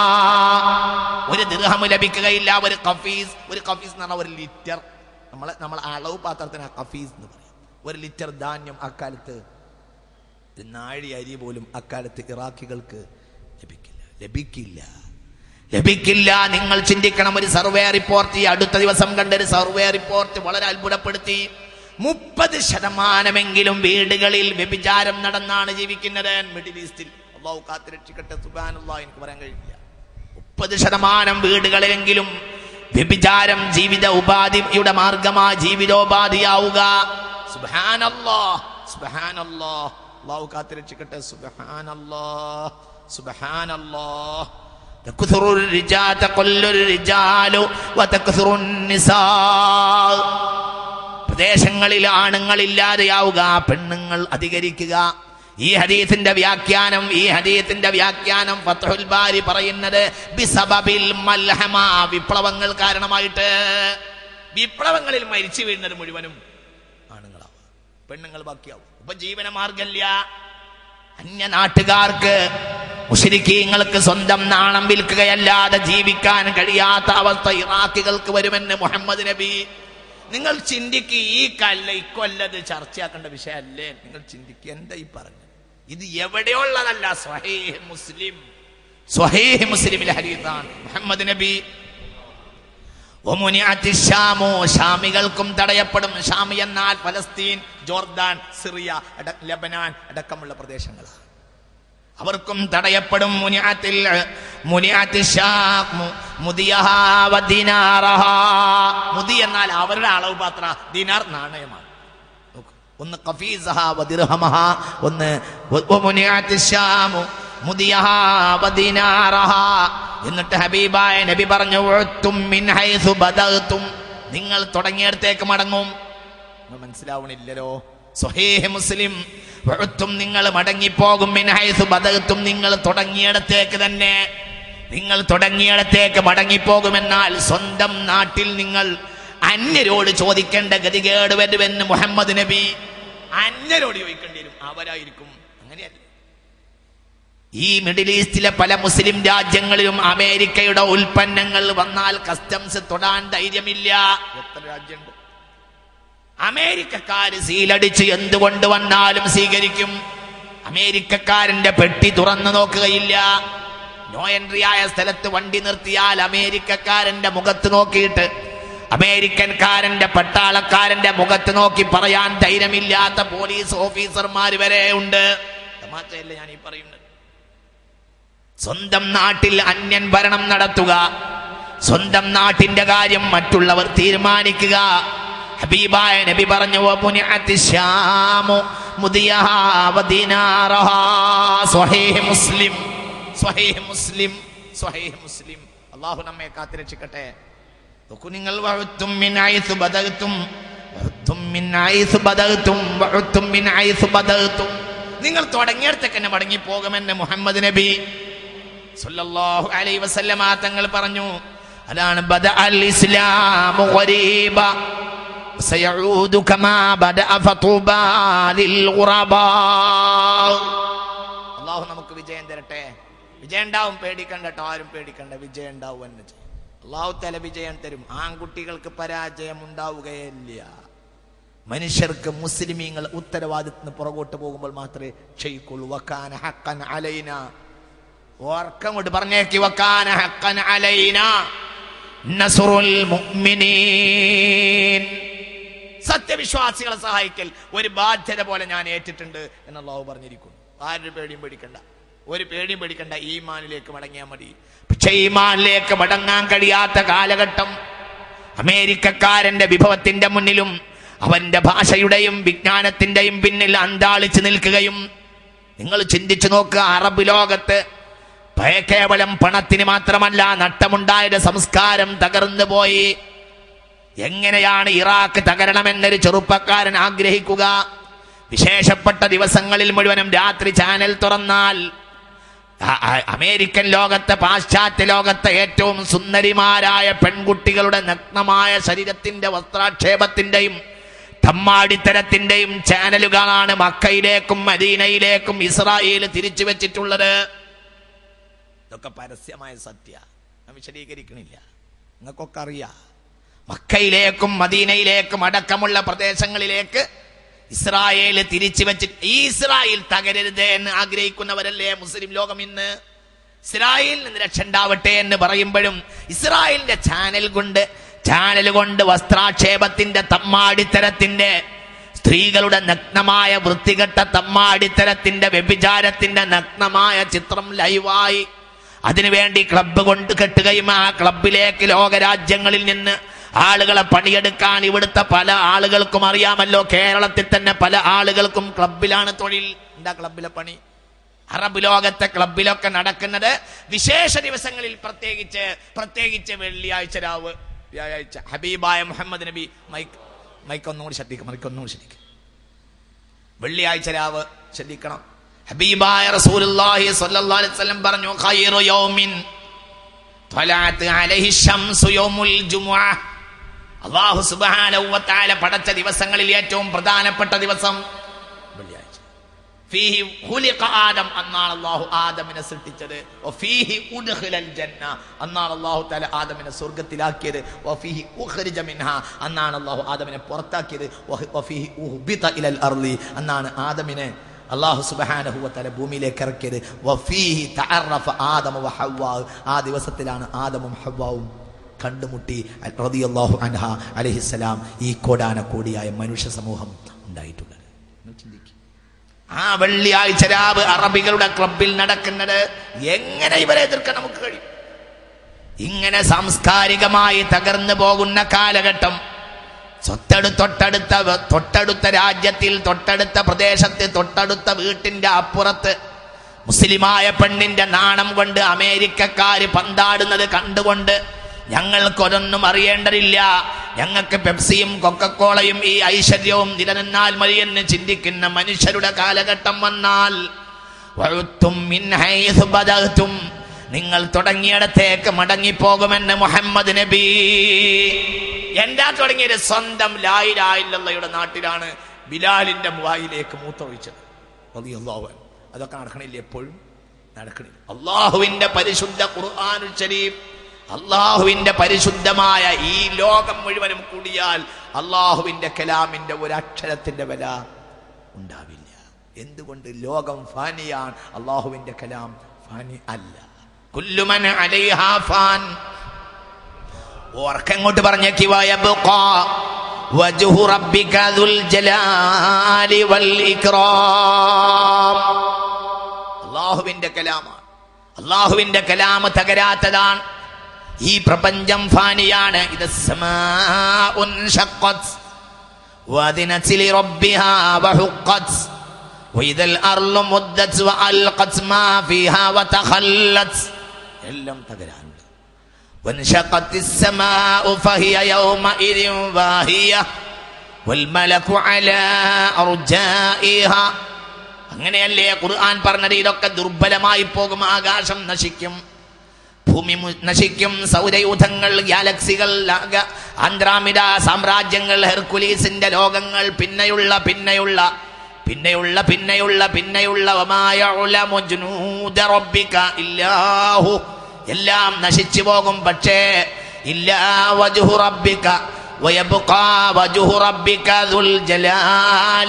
ഒരു ദിർഹം ലഭിക്കുകയില്ല ഒരു കഫീസ് ഒരു കഫീസ് എന്ന് പറഞ്ഞാൽ ഒരു ലിറ്റർ നമ്മളെ നമ്മൾ അളവ് പാത്രത്തിന് കഫീസ് എന്ന് പറയും ഒരു ലിറ്റർ ധാന്യം അക്കാലത്ത് ഒരു നാഴി അരി പോലും അക്കാലത്ത് ഇറാഖികൾക്ക് ലഭിക്കില്ല ലഭിക്കില്ല ലഭിക്കില്ല നിങ്ങൾ ചിന്തിക്കണം ഒരു സർവേ റിപ്പോർട്ട് ഈ അടുത്ത ദിവസം കണ്ട ഒരു സർവേ റിപ്പോർട്ട് വളരെ അത്ഭുതപ്പെടുത്തി മുപ്പത് ശതമാനമെങ്കിലും വീടുകളിൽ വ്യഭിചാരം നടന്നാണ് ജീവിക്കുന്നത് മിഡിൽ ഈസ്റ്റിൽ അള്ളാഹു കാത്തിരക്ഷിക്കട്ടെ സുബാനുള്ള എനിക്ക് പറയാൻ കഴിയില്ല മുപ്പത് ശതമാനം വീടുകളിലെങ്കിലും വ്യഭിചാരം ജീവിത ഉപാധിയുടെ മാർഗമാ ജീവിതോപാധിയാവുക സുബാനല്ലോ സുബാനല്ലോ അള്ളാഹു കാത്തിരക്ഷിക്കട്ടെ സുബാനല്ലോ സുബാനല്ലോ تكثر الرجال تقل الرجال وتكثر النساء പ്രദേശങ്ങളിൽ ആണുങ്ങളില്ലാതെയാവുക പെണ്ണുങ്ങൾ അധികരിക്കുക ഈ ഹദീസിന്റെ വ്യാഖ്യാനം ഈ ഹദീസിന്റെ വ്യാഖ്യാനം ഫത്ഹുൽ ബാരി പറയുന്നത് ബിസബബിൽ മൽഹമ വിപ്ലവങ്ങൾ കാരണമായിട്ട് വിപ്ലവങ്ങളിൽ മരിച്ചു വീഴുന്നത് മുഴുവനും ആണുങ്ങളാവും പെണ്ണുങ്ങൾ ബാക്കിയാവും ഉപജീവന മാർഗമില്ല അന്യ നാട്ടുകാർക്ക് മുഷരിക്കീങ്ങൾക്ക് സ്വന്തം നാണം വിൽക്കുകയല്ലാതെ ജീവിക്കാൻ കഴിയാത്ത അവസ്ഥ ഇറാഖികൾക്ക് വരുമെന്ന് മുഹമ്മദ് നബി നിങ്ങൾ ചിന്തിക്ക് ഈ കല്ല ഇക്കൊല്ലത് ചർച്ചയാക്കേണ്ട വിഷയമല്ലേ നിങ്ങൾ ചിന്തിക്കുക എന്താ ഈ പറഞ്ഞു ഇത് എവിടെയുള്ളതല്ല സ്വഹീഹ് മുസ്ലിം സ്വഹീഹ് മുസ്ലിമിലെ ഹരീതാണ് മുഹമ്മദ് നബി ഒമുനിഅത്തി ഷാമു ഷാമികൾക്കും തടയപ്പെടും ഷാമി എന്നാൽ ഫലസ്തീൻ ജോർദാൻ സിറിയ അട- ലബനാൻ അടക്കമുള്ള പ്രദേശങ്ങളാണ് അവർക്കും തടയപ്പെടും മുനിഅത്തിൽ മുനിഅത്തി ഷാം മു- മുദിയഹാ വദിനാറഹാ. മുതി എന്നാൽ അവരുടെ അളവ് പാത്ര ദിനാർ നാണയമാണ് നോക്കൂ. ഒന്ന് ഖഫീസഹ വദിർഹമഹ ഒന്ന് വ- വമുനിഅത്തി ഷാമു മുദിയഹാ വദിനാറഹ. എന്നിട്ട് ഹബീബായ നബി പറഞ്ഞു ഉഅ്തും മിൻ ഹൈസു ബദഅ്തും നിങ്ങൾ തുടങ്ങിയിടത്തേക്ക് മടങ്ങും നിങ്ങൾ മനസ്സിലാവണില്ലല്ലോ സ്വഹീഹ് മുസ്ലിം ഉഅ്തും നിങ്ങൾ മടങ്ങിപ്പോകും മിൻ ഹൈസു ബദഅ്തും നിങ്ങൾ തുടങ്ങിയിടത്തേക്ക് തന്നെ നിങ്ങൾ തുടങ്ങിയിടത്തേക്ക് മടങ്ങിപ്പോകുമെന്നാൽ സ്വന്തം നാട്ടിൽ നിങ്ങൾ അന്യരോട് ചോദിക്കേണ്ട ഗതികേട് വരുമെന്ന് മുഹമ്മദ് നബി അന്യരോട് ചോദിക്കേണ്ടി വരും അവരായിരിക്കും അങ്ങനെയല്ല ഈ മിഡിൽ ഈസ്റ്റിലെ പല മുസ്ലിം രാജ്യങ്ങളിലും അമേരിക്കയുടെ ഉൽപ്പന്നങ്ങൾ വന്നാൽ കസ്റ്റംസ് തൊടാൻ ധൈര്യമില്ല എത്ര രാജ്യമുണ്ട് അമേരിക്കക്കാര് സീലടിച്ച് എന്തുകൊണ്ട് വന്നാലും സ്വീകരിക്കും അമേരിക്കക്കാരന്റെ പെട്ടി തുറന്നു നോക്കുകയില്ല നോ എൻട്രി ആയ സ്ഥലത്ത് വണ്ടി നിർത്തിയാൽ അമേരിക്കക്കാരന്റെ മുഖത്ത് നോക്കിയിട്ട് അമേരിക്കൻകാരന്റെ പട്ടാളക്കാരന്റെ മുഖത്ത് നോക്കി പറയാൻ ധൈര്യമില്ലാത്ത പോലീസ് ഓഫീസർമാർ വരെ ഉണ്ട് തമാശയല്ല ഞാൻ ഈ പറയുന്നത് സ്വന്തം നാട്ടിൽ അന്യൻ ഭരണം നടത്തുക സ്വന്തം നാട്ടിന്റെ കാര്യം മറ്റുള്ളവർ തീരുമാനിക്കുക ഹബീബായ നബി പറഞ്ഞു "വബുനിഅത്തി ശ്യാമു മുദിയഹാ വദിനാറഹാ." സ്വഹീഹ് മുസ്ലിം സ്വഹീഹ് മുസ്ലിം സ്വഹീഹ് മുസ്ലിം അള്ളാഹു നമ്മെ കാത്തിരക്ഷിക്കട്ടെ നോക്കൂ നിങ്ങൾ വഴുത്തും മിൻ ഐസ് ബദൽത്തും വഴുത്തും മിൻ ഐസ് ബദൽത്തും വഴുത്തും മിൻ ഐസ് ബദൽത്തും നിങ്ങൾ തുടങ്ങിയിടത്തേക്ക് തന്നെ മടങ്ങി പോകുമെന്ന് മുഹമ്മദ് നബി സല്ലല്ലാഹു അലൈഹി വസല്ലമ തങ്ങൾ പറഞ്ഞു അതാണ് ബദ അൽ ഇസ്ലാമു ഗരീബ സയഊദു കമാ ബദ ഫതുബാ ലിൽ ഗുറബാ അല്ലാഹു നമുക്ക് വിജയം തരട്ടെ വിജയം ഉണ്ടാവും പേടിക്കണ്ട കേട്ടോ ആരും പേടിക്കണ്ട വിജയം ഉണ്ടാവും എന്ന് ചെയ്യും. അള്ളാഹു തല വിജയം തരും ആൺകുട്ടികൾക്ക് പരാജയം ഉണ്ടാവുകയില്ല മനുഷ്യർക്ക് മുസ്ലിമീങ്ങൾ ഉത്തരവാദിത്തത്തിന് പുറകോട്ട് പോകുമ്പോൾ മാത്രമേ ക്ഷയിക്കുള്ളൂ വക്കാന ഹക്കൻ അലൈന ഓർക്കം കൊണ്ട് പറഞ്ഞേക്ക് വക്കാന ഹക്കൻ അലൈന നസ്റുൽ മുഅ്മിനീൻ സത്യവിശ്വാസികളെ സഹായിക്കൽ ഒരു ബാധ്യത പോലെ ഞാൻ ഏറ്റിട്ടുണ്ട് എന്ന് അള്ളാഹു പറഞ്ഞിരിക്കുന്നു ആരുടെ പേടിയും പേടിക്കണ്ട ഒരു പേടിയും പേടിക്കണ്ട ഈമാനിലേക്ക് മടങ്ങിയാൽ മതി പക്ഷെ ഈമാനിലേക്ക് മടങ്ങാൻ കഴിയാത്ത കാലഘട്ടം അമേരിക്കക്കാരന്റെ വിഭവത്തിന്റെ മുന്നിലും അവന്റെ ഭാഷയുടെയും വിജ്ഞാനത്തിന്റെയും പിന്നിൽ അന്താളിച്ചു നിൽക്കുകയും നിങ്ങൾ ചിന്തിച്ചു നോക്കുക അറബ് ലോകത്ത് ഭയ കേവലം പണത്തിന് മാത്രമല്ല നട്ടമുണ്ടായ സംസ്കാരം തകർന്നു പോയി എങ്ങനെയാണ് ഇറാഖ് തകരണമെന്നൊരു ചെറുപ്പക്കാരൻ ആഗ്രഹിക്കുക വിശേഷപ്പെട്ട ദിവസങ്ങളിൽ മുഴുവനും രാത്രി ചാനൽ തുറന്നാൽ ആ- ആ- അമേരിക്കൻ ലോകത്തെ പാശ്ചാത്യ ലോകത്തെ ഏറ്റവും സുന്ദരിമാരായ പെൺകുട്ടികളുടെ നഗ്നമായ ശരീരത്തിന്റെ വസ്ത്രാക്ഷേപത്തിന്റെയും തമ്മാടിത്തരത്തിന്റെയും ചാനലുകളാണ് മക്കയിലേക്കും മദീനയിലേക്കും ഇസ്രായേൽ തിരിച്ചു വെച്ചിട്ടുള്ളത് ഇതൊക്കെ പരസ്യമായ സത്യ ഞാൻ വിശദീകരിക്കണില്ല നിങ്ങൾക്കൊക്കെ അറിയാം മക്കയിലേക്കും മദീനയിലേക്കും അടക്കമുള്ള പ്രദേശങ്ങളിലേക്ക് ഇസ്രായേൽ തിരിച്ചു വെച്ച് ഈ ഇസ്രായേൽ തകരരുത് എന്ന് ആഗ്രഹിക്കുന്നവരല്ലേ മുസ്ലിം ലോകം ഇന്ന് ഇസ്രായേലിൽ നിന്ന് രക്ഷ ഉണ്ടാവട്ടെ എന്ന് പറയുമ്പോഴും ഇസ്രായേലിന്റെ ചാനൽ കൊണ്ട് ചാനൽ കൊണ്ട് വസ്ത്രാക്ഷേപത്തിന്റെ തമ്മാടിത്തരത്തിന്റെ സ്ത്രീകളുടെ നഗ്നമായ വൃത്തികെട്ട തമ്മാടിത്തരത്തിന്റെ വ്യഭിചാരത്തിന്റെ നഗ്നമായ ചിത്രം ലൈവായി അതിനുവേണ്ടി ക്ലബ്ബ് കൊണ്ട് കെട്ടുകയും ആ ക്ലബിലേക്ക് ലോകരാജ്യങ്ങളിൽ നിന്ന് ആളുകളെ പണിയെടുക്കാൻ ഇവിടുത്തെ പല ആളുകൾക്കും അറിയാമല്ലോ കേരളത്തിൽ തന്നെ പല ആളുകൾക്കും ക്ലബിലാണ് തൊഴിൽ എന്താ ക്ലബിലെ പണി അറബ് ലോകത്തെ ക്ലബിലൊക്കെ നടക്കുന്നത് വിശേഷ ദിവസങ്ങളിൽ പ്രത്യേകിച്ച് പ്രത്യേകിച്ച് വെള്ളിയാഴ്ച രാവ് വ്യാഴാഴ്ച ഹബീബായ മുഹമ്മദ് നബി മൈക്ക് മൈക്ക് ഒന്നുകൂടി ശ്രദ്ധിക്കും മൈക്ക് ഒന്നുകൂടി ശ്രദ്ധിക്കും വെള്ളിയാഴ്ച രാവ് ശ്രദ്ധിക്കണം ഹബീബായ റസൂലുള്ളാഹി സ്വല്ലല്ലാഹു അലൈഹി വസല്ലം പറഞ്ഞു ഖൈറു യൗമിൻ ത്വലഅത് അലൈഹി ശംസു യൗമുൽ ജുമുഅ അല്ലാഹു സുബ്ഹാനഹു വ തആല പടച്ച ദിവസങ്ങളിൽ ഏറ്റവും പ്രധാനപ്പെട്ട ദിവസം വെള്ളിയാഴ്ച ഫീഹി ഖുലിഖ ആദം അന്നാണ് അള്ളാഹു ആദമിനെ സൃഷ്ടിച്ചത് വഫീഹി ഉദ്ഖിലൽ ജന്ന അന്നാണ് അള്ളാഹു തആല ആദമിനെ സ്വർഗ്ഗത്തിലാക്കിയത് വഫീഹി ഉഖ്രിജ മിൻഹ അന്നാണ് അള്ളാഹു ആദമിനെ പുറത്താക്കിയത് വഹ- വഫീഹി ഉഹ്ബിത ഇലൽ അർളി അന്നാണ് ആദമിനെ അള്ളാഹു സുബ്ഹാനഹു വതആല ഭൂമിയിലേക്ക് ഇറക്കിയത് വഫീഹി തഅറഫ ആദമ വഹവ്വ ആ ദിവസത്തിലാണ് ആദമും ഹവ്വാവും കണ്ടുമുട്ടി റളിയല്ലാഹു അൻഹ അലൈഹിസ്സലാം ഈ കോടാന കോടിയായ മനുഷ്യ സമൂഹം ഉണ്ടായിട്ടുള്ളത് ഒന്ന് ചിന്തിക്കുക ആ വെള്ളിയാഴ്ച രാവ് അറബികളുടെ ക്ലബിൽ നടക്കുന്നത് എങ്ങനെ ഇവരെ എതിർക്കാൻ നമുക്ക് കഴിയും ഇങ്ങനെ സാംസ്കാരികമായി തകർന്നു പോകുന്ന കാലഘട്ടം തൊട്ടടു തൊട്ടടുത്ത വ- തൊട്ടടുത്ത രാജ്യത്തിൽ തൊട്ടടുത്ത പ്രദേശത്ത് തൊട്ടടുത്ത വീട്ടിന്റെ അപ്പുറത്ത് മുസ്ലിമായ പെണ്ണിന്റെ നാണം കൊണ്ട് അമേരിക്കക്കാര് പന്താടുന്നത് കണ്ടുകൊണ്ട് ഞങ്ങൾക്കൊരൊന്നും അറിയേണ്ടതില്ല ഞങ്ങൾക്ക് പെപ്സിയും കൊക്കക്കോളയും ഈ ഐശ്വര്യവും നിലനിന്നാൽ മതിയെന്ന് ചിന്തിക്കുന്ന മനുഷ്യരുടെ കാലഘട്ടം വന്നാൽ വഴുത്തും മിൻ ഹൈസ് ബദഅ്തും. നിങ്ങൾ തുടങ്ങിയിടത്തേക്ക് മടങ്ങിപ്പോകുമെന്ന് മുഹമ്മദ് നബി എന്താ തുടങ്ങിയത് സ്വന്തം ലായിലായില്ലയുടെ നാട്ടിലാണ് ബിലാലിന്റെ വായിലേക്ക് മൂത്രൊഴിച്ചത് റളിയല്ലാഹു അൻഹു. അതൊക്കെ നടക്കണില്ല എപ്പോഴും നടക്കണില്ല അള്ളാഹുവിന്റെ പരിശുദ്ധ ഖുർആനുൽ ശരീഫ് അള്ളാഹുവിന്റെ പരിശുദ്ധമായ ഈ ലോകം മുഴുവനും കൂടിയാൽ അള്ളാഹുവിന്റെ കലാമിന്റെ ഒരു അക്ഷരത്തിന്റെ വില ഉണ്ടാവില്ല എന്തുകൊണ്ട് ലോകം ഫാനിയാൻ അള്ളാഹുവിന്റെ കലാം ഫാനി അല്ല കുല്ലുമൻ അലൈഹാ ഫാൻ ഓർക്കങ്ങോട്ട് പറഞ്ഞേക്ക് വയബ്ഖാ വജ്ഹു റബ്ബിക ദുൽ ജലാലി വൽ ഇക്റാം അള്ളാഹുവിന്റെ കലാമാണ് അള്ളാഹുവിന്റെ കലാമ് തകരാത്തതാണ് ഈ പ്രപഞ്ചം ഫാനിയാണ് ഇത് സമാഉൻ ഷഖ്ഖത്ത് وأذنت لربها وحقت وإذا الأرض مدت وألقت ما فيها وتخلت എല്ലാം തകരാനുണ്ട് وانشقت السماء فهي يومئذ واهية والملك على أرجائها അങ്ങനെയല്ലേ ഖുർആൻ പറഞ്ഞത് ഇതൊക്കെ ദുർബലമായി പോകും ആകാശം നശിക്കും ഭൂമി മു- നശിക്കും സൗരയൂഥങ്ങൾ ഗാലക്സികൾ ലാഗ- ആന്ത്രാമിഡ സാമ്രാജ്യങ്ങൾ ഹെർക്കുലീസിന്റെ ലോകങ്ങൾ പിന്നെയുള്ള പിന്നെയുള്ള പിന്നെയുള്ള പിന്നെയുള്ള പിന്നെയുള്ള വമായ ഉലമു ജുനൂദ റബ്ബിക ഇല്ലാഹു എല്ലാം നശിച്ചു പോകും പക്ഷേ ഇല്ലാ വജ്ഹു റബ്ബിക ويبقى وجه ربك ذو الجلال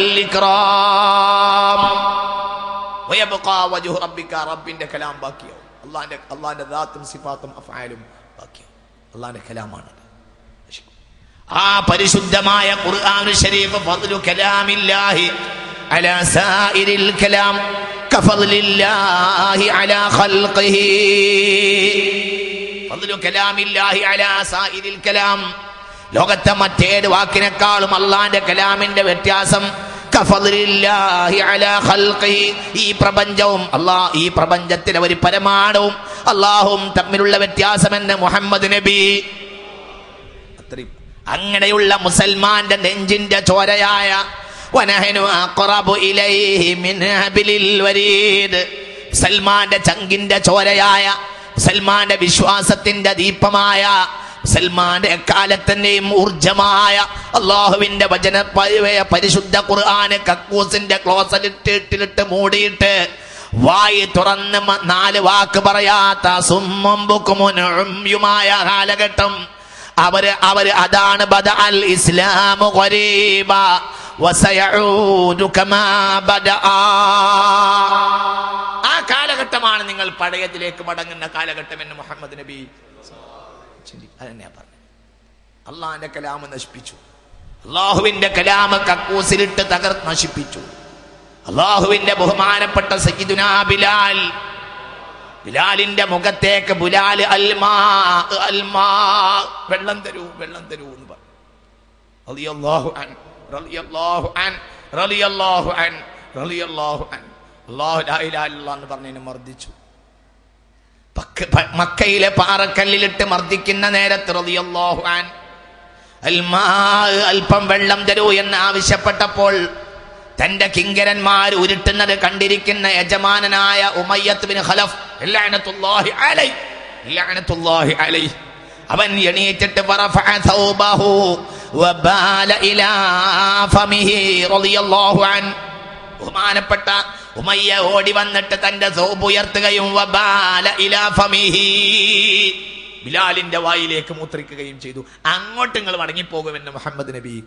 والإكرام ويبقى وجه ربك റബ്ബിന്റെ കലാം ബാക്കിയാവും അള്ളാന്റെ അള്ളാന്റെ ദാത്തും സിഫാത്തും അഫാലും ബാക്കിയാവും അള്ളാന്റെ കലാമാണ് ആ പരിശുദ്ധമായ ഖുർആൻ ഷരീഫ് ഫദ്ലു കലാമില്ലാഹി അലാ സായിരിൽ കലാം കഫദ്ലില്ലാഹി അലാ ഖൽഖിഹി ഫദ്ലു കലാമില്ലാഹി അലാ സായിരിൽ കലാം ലോകത്തെ മറ്റേത് വാക്കിനേക്കാളും അള്ളാന്റെ കലാമിന്റെ വ്യത്യാസം കഫദ്ലില്ലാഹി അലാ ഖൽഖിഹി. ഈ പ്രപഞ്ചവും അല്ലാ ഈ പ്രപഞ്ചത്തിലെ ഒരു പരമാണുവും അള്ളാഹും തമ്മിലുള്ള വ്യത്യാസമെന്ന് മുഹമ്മദ് നബി അത്രയും അങ്ങനെയുള്ള മുസൽമാന്റെ നെഞ്ചിന്റെ ചോരയായ വനഹനു അഖറബു ഇലൈഹി മിൻ ഹബിലിൽ വരീദ് മുസൽമാന്റെ ചങ്കിന്റെ ചോരയായ മുസൽമാന്റെ വിശ്വാസത്തിന്റെ ദീപമായ മുസൽമാന്റെ എക്കാലത്തിന്റെയും ഊർജമായ അള്ളാഹുവിന്റെ വചന പരി- പരിശുദ്ധ ഖുർആന് കക്കൂസിന്റെ ക്ലോസലിട്ടിട്ട് മൂടിയിട്ട് വായി തുറന്ന് മ- നാല് വാക്ക് പറയാത്ത സുമ്മുമ്പുക്കുമുനുമായ കാലഘട്ടം അവര് അവര് അതാണ് ബദ അൽ ഇസ്ലാമു ഖരീബ വസയഊദു കമാ ബദആ ആ കാലഘട്ടമാണ് നിങ്ങൾ പഴയതിലേക്ക് മടങ്ങുന്ന കാലഘട്ടം എന്ന് മുഹമ്മദ് നബി ചിന്തി അതെന്നെയാ പറഞ്ഞു അള്ളാഹിന്റെ കലാമ് നശിപ്പിച്ചു അള്ളാഹുവിന്റെ കലാമ് കക്കൂസിലിട്ട് തകർ നശിപ്പിച്ചു അള്ളാഹുവിന്റെ ബഹുമാനപ്പെട്ട സയ്യിദുനാ ബിലാൽ ബിലാലിന്റെ മുഖത്തേക്ക് ബുലാൽ അൽമാ അൽമാ വെള്ളം തരൂ വെള്ളം തരൂ എന്ന് പറഞ്ഞു റളിയല്ലാഹു അൻ റളിയല്ലാഹു അൻ റളിയല്ലാഹു അൻ റളിയല്ലാഹു അൻ അല്ലാഹു ലാ ഇലാഹ ഇല്ലല്ലാഹ് എന്ന് പറഞ്ഞതിനെ മർദ്ദിച്ചു പക്ക- പ- മക്കയിലെ പാറക്കല്ലിലിട്ട് മർദ്ദിക്കുന്ന നേരത്ത് റളിയല്ലാഹു അൻ അൽമാ അല്പം വെള്ളം തരൂ എന്ന് ആവശ്യപ്പെട്ടപ്പോൾ തന്റെ കിങ്കരന്മാർ ഉരുട്ടുന്നത് കണ്ടിരിക്കുന്ന യജമാനനായ ഉമയ്യത്ത് ബിൻ ഖലഫ് ലഅനത്തുല്ലാഹി അലൈ ലഅനത്തുല്ലാഹി അലൈ അവൻ എണീറ്റിട്ട് വറഫഅ ഥൗബഹു വബാല ഇലാ ഫമിഹി റളിയല്ലാഹു അൻ ബഹുമാനപ്പെട്ട ഉമയ്യ ഓടി വന്നിട്ട് തന്റെ സോപ്പ് ഉയർത്തുകയും വബാല ഇലാ ഫമിഹി. ബിലാലിന്റെ വായിലേക്ക് മൂത്രിക്കുകയും ചെയ്തു അങ്ങോട്ട് നിങ്ങൾ മടങ്ങിപ്പോകുമെന്ന് മുഹമ്മദ് നബി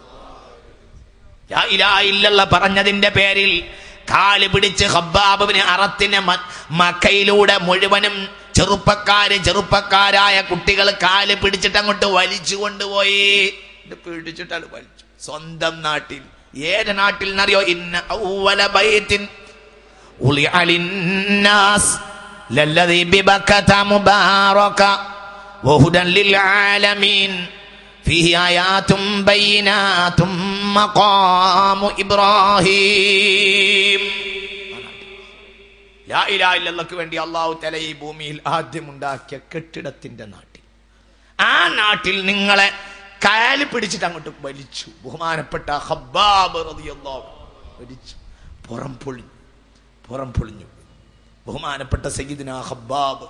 ലാ ഇലാഹ ഇല്ലല്ലാഹ് പറഞ്ഞതിന്റെ പേരിൽ കാല് പിടിച്ച് ഹബ്ബാബിന് അറത്തിന് മ- മക്കയിലൂടെ മുഴുവനും ചെറുപ്പക്കാര് ചെറുപ്പക്കാരായ കുട്ടികൾ കാല് പിടിച്ചിട്ട് അങ്ങോട്ട് വലിച്ചു കൊണ്ടുപോയി ഇത് പിടിച്ചിട്ടാണ് വലിച്ചു സ്വന്തം നാട്ടിൽ ഏത് നാട്ടിൽ എന്നറിയോ ഇന്ന ഔവല ബൈത്തിൻ ഉളിഅ ലിന്നാസ് ലല്ലദീ ബിബക്കത മുബാറക വഹുദൻ ലിൽആലമീൻ فيه آيات بينات مقام إبراهيم ലാ ഇലാഹ ഇല്ലല്ലാഹ്ക്ക് വേണ്ടി അള്ളാഹു തല ഈ ഭൂമിയിൽ ആദ്യം ഉണ്ടാക്കിയ കെട്ടിടത്തിന്റെ നാട്ടിൽ ആ നാട്ടിൽ നിങ്ങളെ കാല് പിടിച്ചിട്ട് അങ്ങോട്ട് വലിച്ചു ബഹുമാനപ്പെട്ട ഹബ്ബാബ് റളിയല്ലാഹു വലിച്ചു പുറം പൊളിഞ്ഞു പുറം പൊളിഞ്ഞു ബഹുമാനപ്പെട്ട സയ്യിദിന ഹബ്ബാബ്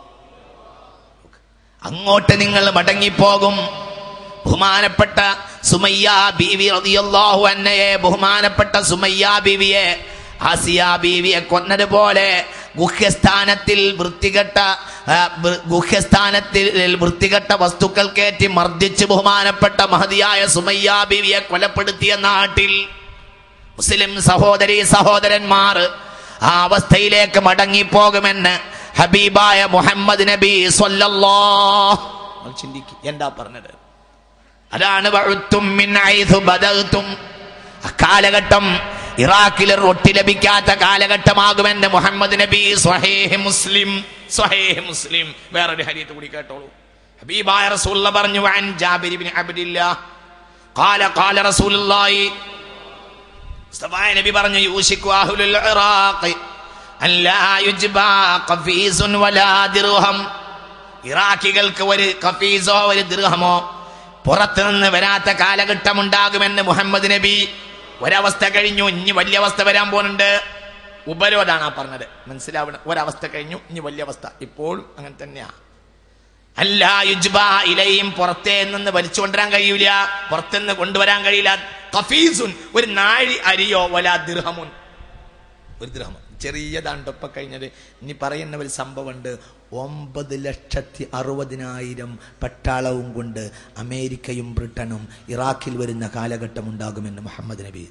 അങ്ങോട്ട് നിങ്ങൾ മടങ്ങിപ്പോകും ബഹുമാനപ്പെട്ട സുമയ്യ ബീവി റളിയല്ലാഹു അന്നയെ ബഹുമാനപ്പെട്ട സുമയ്യ ബീവിയെ ആസിയ ബീവിയെ കൊന്നതുപോലെ ഗുഹ്യസ്ഥാനത്തിൽ വൃത്തികെട്ട ആ, വൃ- ഗുഹ്യസ്ഥാനത്തിൽ വൃത്തികെട്ട വസ്തുക്കൾ കയറ്റി മർദ്ദിച്ച് ബഹുമാനപ്പെട്ട മഹതിയായ സുമയ്യ ബീവിയെ കൊലപ്പെടുത്തിയ നാട്ടിൽ മുസ്ലിം സഹോദരി സഹോദരന്മാർ ആ അവസ്ഥയിലേക്ക് മടങ്ങിപ്പോകുമെന്ന് ഹബീബായ മുഹമ്മദ് നബി സ്വല്ലല്ലാഹ് ചിന്തിക്ക് എന്താ പറഞ്ഞത് അതാണ് വഴുത്തും മിൻ ഹൈഥു ബദഅ്തും. അക്കാലഘട്ടം ഇറാഖിൽ റൊട്ടി ലഭിക്കാത്ത കാലഘട്ടമാകുമെന്ന് മുഹമ്മദ് നബി സ്വഹേഹ് മുസ്ലിം സ്വഹേഹ് മുസ്ലിം വേറൊരു ഹരീത്ത് കൂടി കേട്ടോളൂ ഹബീബായ റസൂലുള്ള പറഞ്ഞു വൻ ജാബിർ ഇബ്നു അബ്ദില്ലാഹ് قال قال رسول الله മുസ്തഫായ നബി പറഞ്ഞു യൂശിക്കു അഹ്ലുൽ ഇറാഖ് അല്ലാ യുജ്ബാ ഖഫീസുൻ വലാ ദിർഹം ഇറാഖികൾക്ക് ഒരു ഖഫീസോ ഒരു ദിർഹമോ പുറത്തു നിന്ന് വരാത്ത കാലഘട്ടം ഉണ്ടാകുമെന്ന് മുഹമ്മദ് നബി ഒരവസ്ഥ കഴിഞ്ഞു ഇനി വലിയ അവസ്ഥ വരാൻ പോകുന്നുണ്ട് ഉപരോധാണ് ആ പറഞ്ഞത് മനസ്സിലാവണം ഒരവസ്ഥ കഴിഞ്ഞു ഇനി വലിയ അവസ്ഥ ഇപ്പോഴും അങ്ങനെ തന്നെയാ അല്ല യുജ്ബാ ഇലയും പുറത്തേ നിന്ന് വലിച്ചു കൊണ്ടുവരാൻ കഴിയൂല പുറത്തുനിന്ന് കൊണ്ടുവരാൻ കഴിയില്ല കഫീസുൻ ഒരു നാഴി അരിയോ വല ദിർഹമുൻ ഒരു ദിർഹം ചെറിയതാണ് ഇപ്പൊ കഴിഞ്ഞത് ഇനി പറയുന്ന ഒരു സംഭവമുണ്ട് ഒമ്പത് ലക്ഷത്തി അറുപതിനായിരം പട്ടാളവും കൊണ്ട് അമേരിക്കയും ബ്രിട്ടനും ഇറാഖിൽ വരുന്ന കാലഘട്ടം ഉണ്ടാകുമെന്ന് മുഹമ്മദ് നബി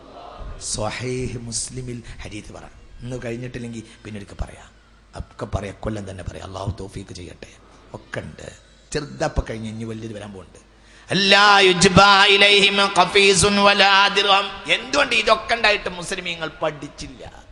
സ്വഹേഹ് മുസ്ലിമിൽ ഹരീത് പറ ഇന്ന് കഴിഞ്ഞിട്ടില്ലെങ്കിൽ പിന്നീട് പറയാം ഒക്കെ പറയാം കൊല്ലം തന്നെ പറയാം അള്ളാഹു തോഫീക്ക് ചെയ്യട്ടെ ഒക്കെ ഉണ്ട് ചെറുതപ്പ കഴിഞ്ഞ് ഇനി വലിയത് വരാൻ പോകുന്നുണ്ട് അല്ലാ യുജ്ബാ ഇലൈഹിം ഖഫീസുൻ വലാ ദിർഹം. എന്തുകൊണ്ട് ഇതൊക്കെ ഉണ്ടായിട്ട് മുസ്ലിമീങ്ങൾ പഠിച്ചില്ല